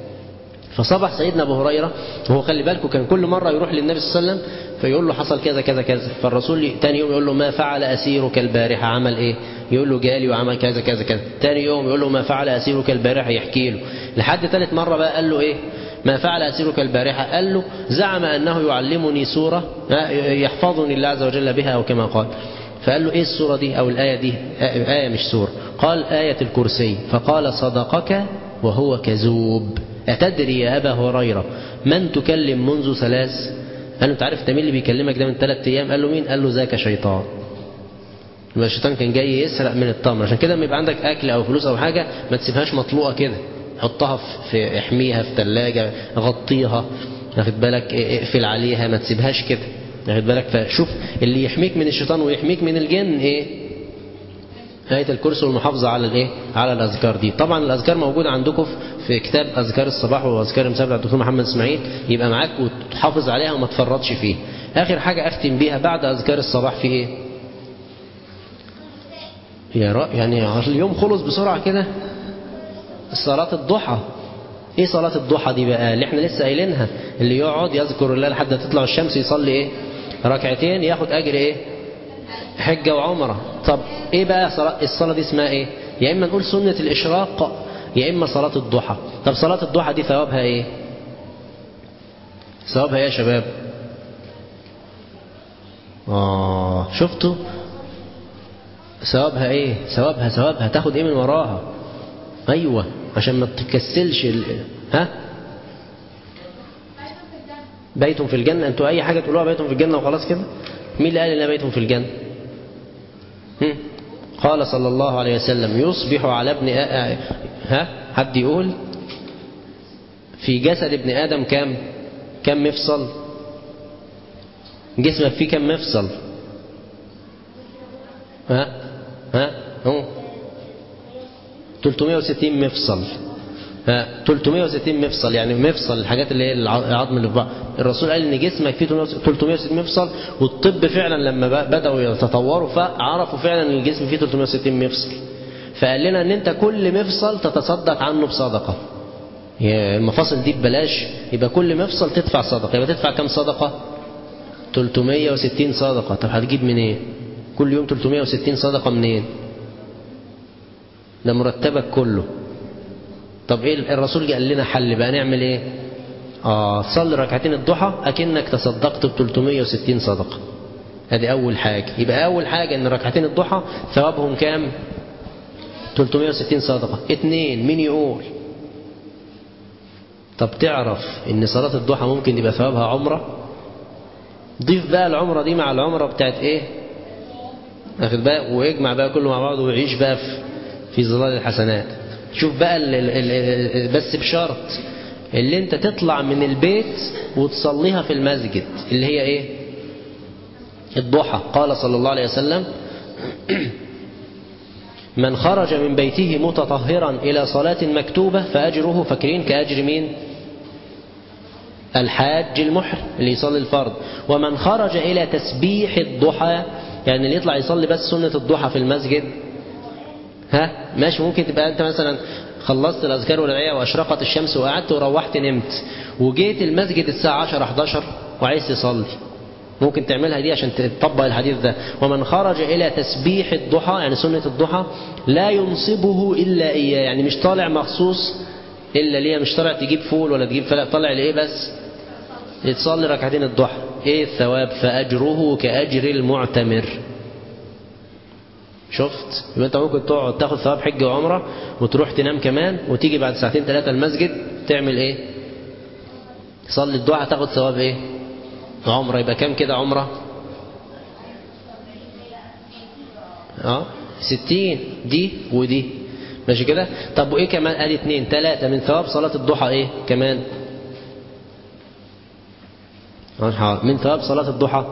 فصبح سيدنا أبو هريرة وهو خلي بالكم كان كل مرة يروح للنبي صلى الله عليه وسلم فيقول له حصل كذا كذا كذا فالرسول تاني يوم يقول له ما فعل أسيرك البارحة عمل إيه يقول له جالي وعمل كذا كذا كذا تاني يوم يقول له ما فعل أسيرك البارحة يحكي له لحد ثالث مرة بقى قال له إيه ما فعل أسيرك البارحة قال له زعم أنه يعلمني سورة يحفظني الله عز وجل بها أو كما قال فقال له إيه السورة دي أو الآية دي آية مش سورة قال آية الكرسي فقال صدقك وهو كذوب أتدري يا أبا هريرة من تكلم منذ ثلاث قال له أنت عارف مين اللي بيكلمك ده من ثلاث أيام قال له مين قال له ذاك شيطان يبقى الشيطان كان جاي يسرق من التمر عشان كده لما يبقى عندك أكل أو فلوس أو حاجة ما تسيبهاش مطلوقة كده حطها في احميها في ثلاجة غطيها واخد بالك اقفل عليها ما تسيبهاش كده واخد بالك فشوف اللي يحميك من الشيطان ويحميك من الجن ايه آية الكرسي والمحافظة على الايه؟ على الأذكار دي. طبعا الأذكار موجودة عندكم في كتاب أذكار الصباح وأذكار المساء بتاع الدكتور محمد إسماعيل يبقى معاك وتحافظ عليها وما تفرطش فيه. آخر حاجة أختم بيها بعد أذكار الصباح في إيه؟ يا رأي يعني اليوم خلص بسرعة كده صلاة الضحى ايه صلاة الضحى دي بقى اللي احنا لسه قايلينها اللي يقعد يذكر الله لحد تطلع الشمس يصلي ايه ركعتين ياخد اجر ايه حجة وعمرة طب ايه بقى صلاة الصلاة دي اسمها ايه يا اما نقول سنة الاشراق يا اما صلاة الضحى طب صلاة الضحى دي ثوابها ايه ثوابها ايه يا شباب اه شفتوا ثوابها ايه ثوابها ثوابها تاخد ايه من وراها ايوه عشان ما تكسلش ال... ها بيت في الجنة انتوا اي حاجة تقولوها بيت في الجنة وخلاص كده مين اللي قال ان بيت في الجنة هم؟ قال صلى الله عليه وسلم يصبح على ابن آ... ها حد يقول في جسد ابن آدم كم كم مفصل جسمك فيه كم مفصل ها ها هو 360 مفصل ها 360 مفصل يعني مفصل الحاجات اللي هي العظم اللي في بعض الرسول قال ان جسمك فيه 360 مفصل والطب فعلا لما بداوا يتطوروا فعرفوا فعلا ان الجسم فيه 360 مفصل فقال لنا ان انت كل مفصل تتصدق عنه بصدقه المفاصل دي ببلاش يبقى كل مفصل تدفع صدقه يبقى تدفع كم صدقه 360 صدقه طب هتجيب منين إيه؟ كل يوم 360 صدقه منين ده مرتبك كله طب ايه الرسول قال لنا حل بقى نعمل ايه اه تصلي ركعتين الضحى اكنك تصدقت ب 360 صدقه ادي اول حاجه يبقى اول حاجه ان ركعتين الضحى ثوابهم كام 360 صدقه اتنين مين يقول طب تعرف ان صلاه الضحى ممكن يبقى ثوابها عمره ضيف بقى العمره دي مع العمره بتاعت ايه واخد بقى ويجمع بقى كله مع بعض ويعيش بقى في في ظلال الحسنات شوف بقى ال ال ال بس بشرط اللي انت تطلع من البيت وتصليها في المسجد اللي هي ايه الضحى قال صلى الله عليه وسلم من خرج من بيته متطهرا إلى صلاة مكتوبة فأجره فاكرين كأجر مين الحاج المحر اللي يصلي الفرض ومن خرج إلى تسبيح الضحى يعني اللي يطلع يصلي بس سنة الضحى في المسجد ها ماشي ممكن تبقى أنت مثلا خلصت الأذكار والأدعية وأشرقت الشمس وقعدت وروحت نمت وجيت المسجد الساعة 10 11 وعايز تصلي ممكن تعملها دي عشان تطبق الحديث ده ومن خرج إلى تسبيح الضحى يعني سنة الضحى لا ينصبه إلا إياه يعني مش طالع مخصوص إلا ليه مش طالع تجيب فول ولا تجيب فلق طالع لإيه بس تصلي ركعتين الضحى إيه الثواب فأجره كأجر المعتمر شفت يبقى انت ممكن تقعد تاخد ثواب حج وعمره وتروح تنام كمان وتيجي بعد ساعتين ثلاثه المسجد تعمل ايه تصلي الضحى تاخد ثواب ايه عمره يبقى كام كده عمره اه ستين دي ودي ماشي كده طب وايه كمان ادي اتنين تلاتة من ثواب صلاة الضحى ايه كمان من ثواب صلاة الضحى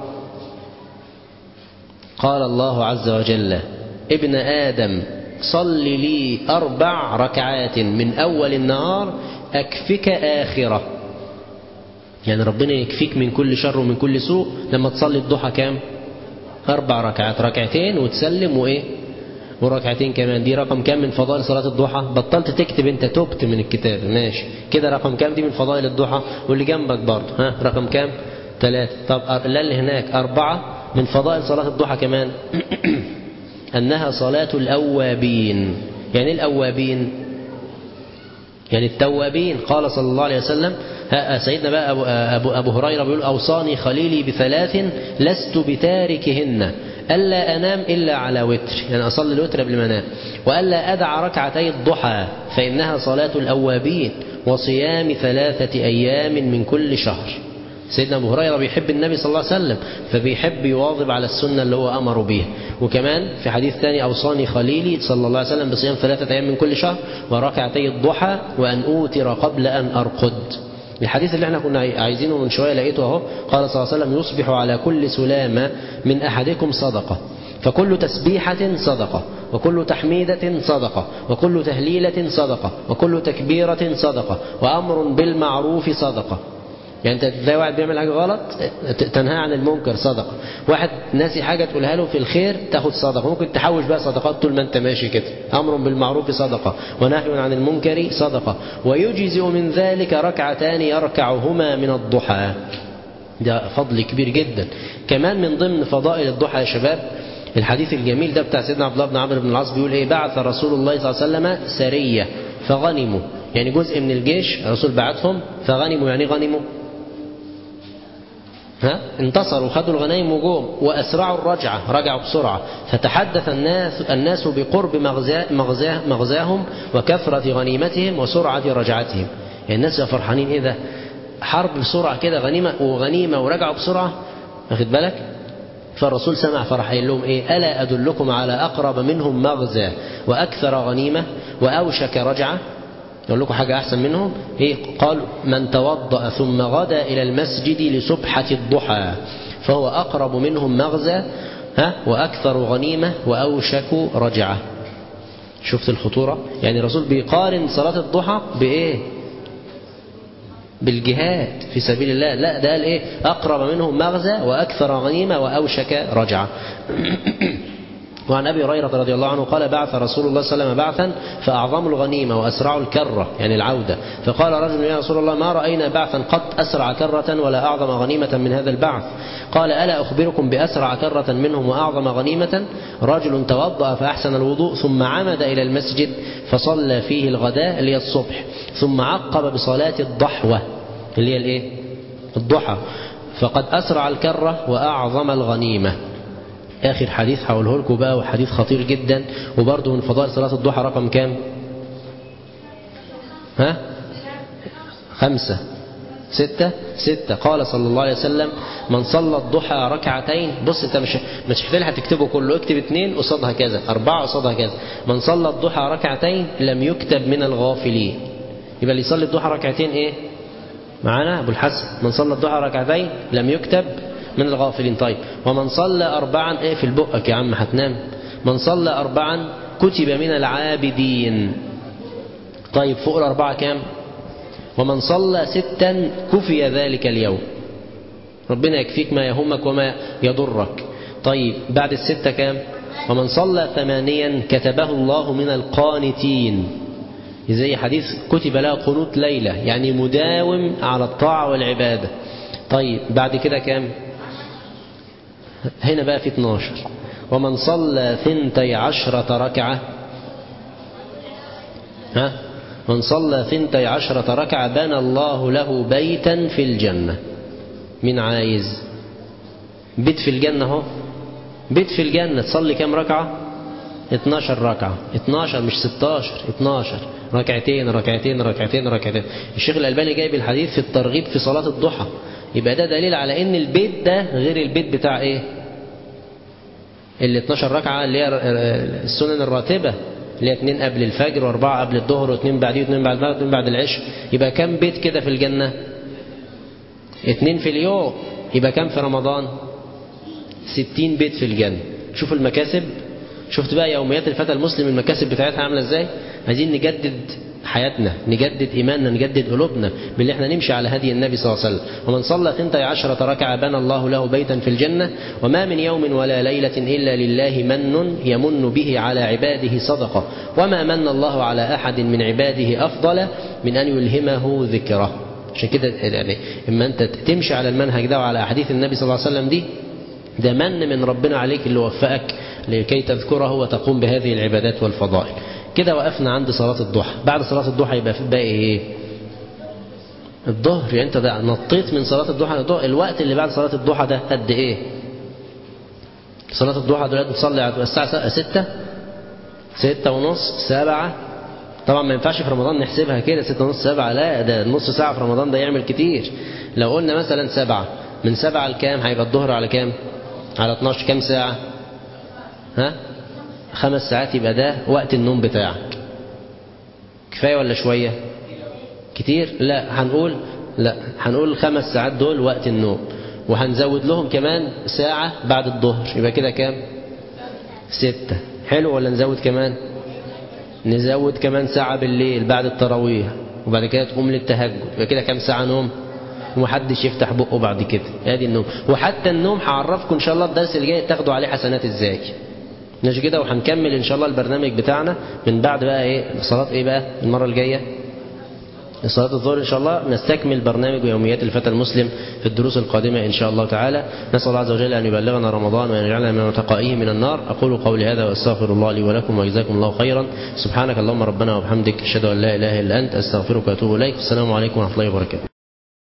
قال الله عز وجل ابن آدم صل لي أربع ركعات من أول النهار أكفك آخرة يعني ربنا يكفيك من كل شر ومن كل سوء لما تصلي الضحى كام أربع ركعات ركعتين وتسلم وإيه وركعتين كمان دي رقم كام من فضائل صلاة الضحى بطلت تكتب انت تبت من الكتاب ماشي كده رقم كام دي من فضائل الضحى واللي جنبك برضه ها رقم كام ثلاثة طب لا اللي هناك أربعة من فضائل صلاة الضحى كمان أنها صلاة الأوابين يعني الأوابين يعني التوابين قال صلى الله عليه وسلم سيدنا بقى أبو, أبو, أبو هريرة بيقول أوصاني خليلي بثلاث لست بتاركهن ألا أنام إلا على وتر يعني أصلي الوتر قبل ما أنام وألا أدع ركعتي الضحى فإنها صلاة الأوابين وصيام ثلاثة أيام من كل شهر سيدنا أبو هريرة بيحب النبي صلى الله عليه وسلم فبيحب يواظب على السنة اللي هو أمره بيها وكمان في حديث ثاني أوصاني خليلي صلى الله عليه وسلم بصيام ثلاثة أيام من كل شهر وركعتي الضحى وأن أوتر قبل أن أرقد الحديث اللي احنا كنا عايزينه من شوية لقيته اهو قال صلى الله عليه وسلم يصبح على كل سلامة من أحدكم صدقة فكل تسبيحة صدقة وكل تحميدة صدقة وكل تهليلة صدقة وكل تكبيرة صدقة وأمر بالمعروف صدقة يعني انت تلاقي واحد بيعمل حاجه غلط تنهى عن المنكر صدقه واحد ناسي حاجه تقولها له في الخير تاخد صدقه ممكن تحوش بقى صدقات طول ما انت ماشي كده امر بالمعروف صدقه ونهي عن المنكر صدقه ويجزئ من ذلك ركعتان يركعهما من الضحى ده فضل كبير جدا كمان من ضمن فضائل الضحى يا شباب الحديث الجميل ده بتاع سيدنا عبد الله بن عمرو بن العاص بيقول ايه بعث رسول الله صلى الله عليه وسلم سريه فغنموا يعني جزء من الجيش الرسول بعتهم فغنموا يعني غنموا ها انتصروا خدوا الغنائم وجوم وأسرعوا الرجعة رجعوا بسرعة فتحدث الناس الناس بقرب مغزاه مغزاه مغزاهم وكثرة غنيمتهم وسرعة رجعتهم يعني الناس فرحانين ايه ده حرب بسرعة كده غنيمة وغنيمة ورجعوا بسرعة واخد بالك فالرسول سمع فرح قايل لهم ايه ألا أدلكم على أقرب منهم مغزى وأكثر غنيمة وأوشك رجعة يقول لكم حاجة أحسن منهم إيه قال من توضأ ثم غدا إلى المسجد لسبحة الضحى فهو أقرب منهم مغزى ها وأكثر غنيمة وأوشك رجعة شفت الخطورة يعني الرسول بيقارن صلاة الضحى بإيه بالجهاد في سبيل الله لا ده قال إيه أقرب منهم مغزى وأكثر غنيمة وأوشك رجعة وعن أبي هريرة رضي الله عنه قال بعث رسول الله صلى الله عليه وسلم بعثا فأعظم الغنيمة وأسرع الكرة يعني العودة فقال رجل يا رسول الله ما رأينا بعثا قط أسرع كرة ولا أعظم غنيمة من هذا البعث قال ألا أخبركم بأسرع كرة منهم وأعظم غنيمة رجل توضأ فأحسن الوضوء ثم عمد إلى المسجد فصلى فيه الغداء اللي هي الصبح ثم عقب بصلاة الضحوة اللي هي الايه الضحى فقد أسرع الكرة وأعظم الغنيمة آخر حديث هقوله لكم بقى وحديث خطير جدا وبرضه من فضائل صلاة الضحى رقم كام ها خمسة ستة ستة قال صلى الله عليه وسلم من صلى الضحى ركعتين بص انت مش مش هتلحق تكتبه كله اكتب اثنين قصادها كذا أربعة قصادها كذا من صلى الضحى ركعتين لم يكتب من الغافلين يبقى اللي يصلي الضحى ركعتين ايه معانا أبو الحسن من صلى الضحى ركعتين لم يكتب من الغافلين طيب ومن صلى أربعا ايه في البقك يا عم هتنام من صلى أربعا كتب من العابدين طيب فوق الأربعة كام ومن صلى ستا كفي ذلك اليوم ربنا يكفيك ما يهمك وما يضرك طيب بعد الستة كام ومن صلى ثمانيا كتبه الله من القانتين زي حديث كتب له قنوت ليلة يعني مداوم على الطاعة والعبادة طيب بعد كده كام هنا بقى في 12 ومن صلى ثنتي عشرة ركعة ها من صلى ثنتي عشرة ركعة بنى الله له بيتا في الجنة من عايز بيت في الجنة اهو بيت في الجنة تصلي كام ركعة 12 ركعة 12 مش 16 12 ركعتين ركعتين ركعتين ركعتين الشيخ الألباني جايب الحديث في الترغيب في صلاة الضحى يبقى ده دليل على ان البيت ده غير البيت بتاع ايه ال 12 ركعة اللي هي السنن الراتبة اللي هي اتنين قبل الفجر واربعة قبل الظهر واثنين بعديه واثنين بعد المغرب واثنين بعد العشاء يبقى كم بيت كده في الجنة اتنين في اليوم يبقى كم في رمضان ستين بيت في الجنة شوف المكاسب شفت بقى يوميات الفتى المسلم المكاسب بتاعتها عاملة ازاي عايزين نجدد حياتنا نجدد إيماننا نجدد قلوبنا باللي احنا نمشي على هدي النبي صلى الله عليه وسلم ومن صلى ثنتي عشرة ركعة بنى الله له بيتا في الجنة وما من يوم ولا ليلة إلا لله من يمن به على عباده صدقة وما من الله على أحد من عباده أفضل من أن يلهمه ذكره عشان كده يعني اما انت تمشي على المنهج ده وعلى احاديث النبي صلى الله عليه وسلم دي ده من من ربنا عليك اللي وفقك لكي تذكره وتقوم بهذه العبادات والفضائل كده وقفنا عند صلاة الضحى بعد صلاة الضحى يبقى في باقي ايه الظهر يعني انت ده نطيت من صلاة الضحى الوقت اللي بعد صلاة الضحى ده قد ايه صلاة الضحى دلوقتي تصلي على الساعة ستة ستة ونص سبعة طبعا ما ينفعش في رمضان نحسبها كده ستة ونص سبعة لا ده نص ساعة في رمضان ده يعمل كتير لو قلنا مثلا سبعة من سبعة لكام هيبقى الظهر على كام على 12 كام ساعة ها خمس ساعات يبقى ده وقت النوم بتاعك كفاية ولا شوية كتير لا هنقول لا هنقول الخمس ساعات دول وقت النوم وهنزود لهم كمان ساعة بعد الظهر يبقى كده كام ستة حلو ولا نزود كمان نزود كمان ساعة بالليل بعد التراويح وبعد كده تقوم للتهجد يبقى كده كام ساعة نوم ومحدش يفتح بقه بعد كده ادي النوم وحتى النوم هعرفكم ان شاء الله الدرس اللي جاي تاخدوا عليه حسنات ازاي ماشي كده وهنكمل ان شاء الله البرنامج بتاعنا من بعد بقى ايه صلاة ايه بقى المرة الجاية صلاة الظهر إن شاء الله نستكمل برنامج يوميات الفتى المسلم في الدروس القادمة إن شاء الله تعالى نسأل الله عز وجل أن يبلغنا رمضان وأن يجعلنا من متقائه من النار أقول قولي هذا وأستغفر الله لي ولكم وجزاكم الله خيرا سبحانك اللهم ربنا وبحمدك أشهد أن لا إله إلا أنت أستغفرك وأتوب إليك السلام عليكم ورحمة الله وبركاته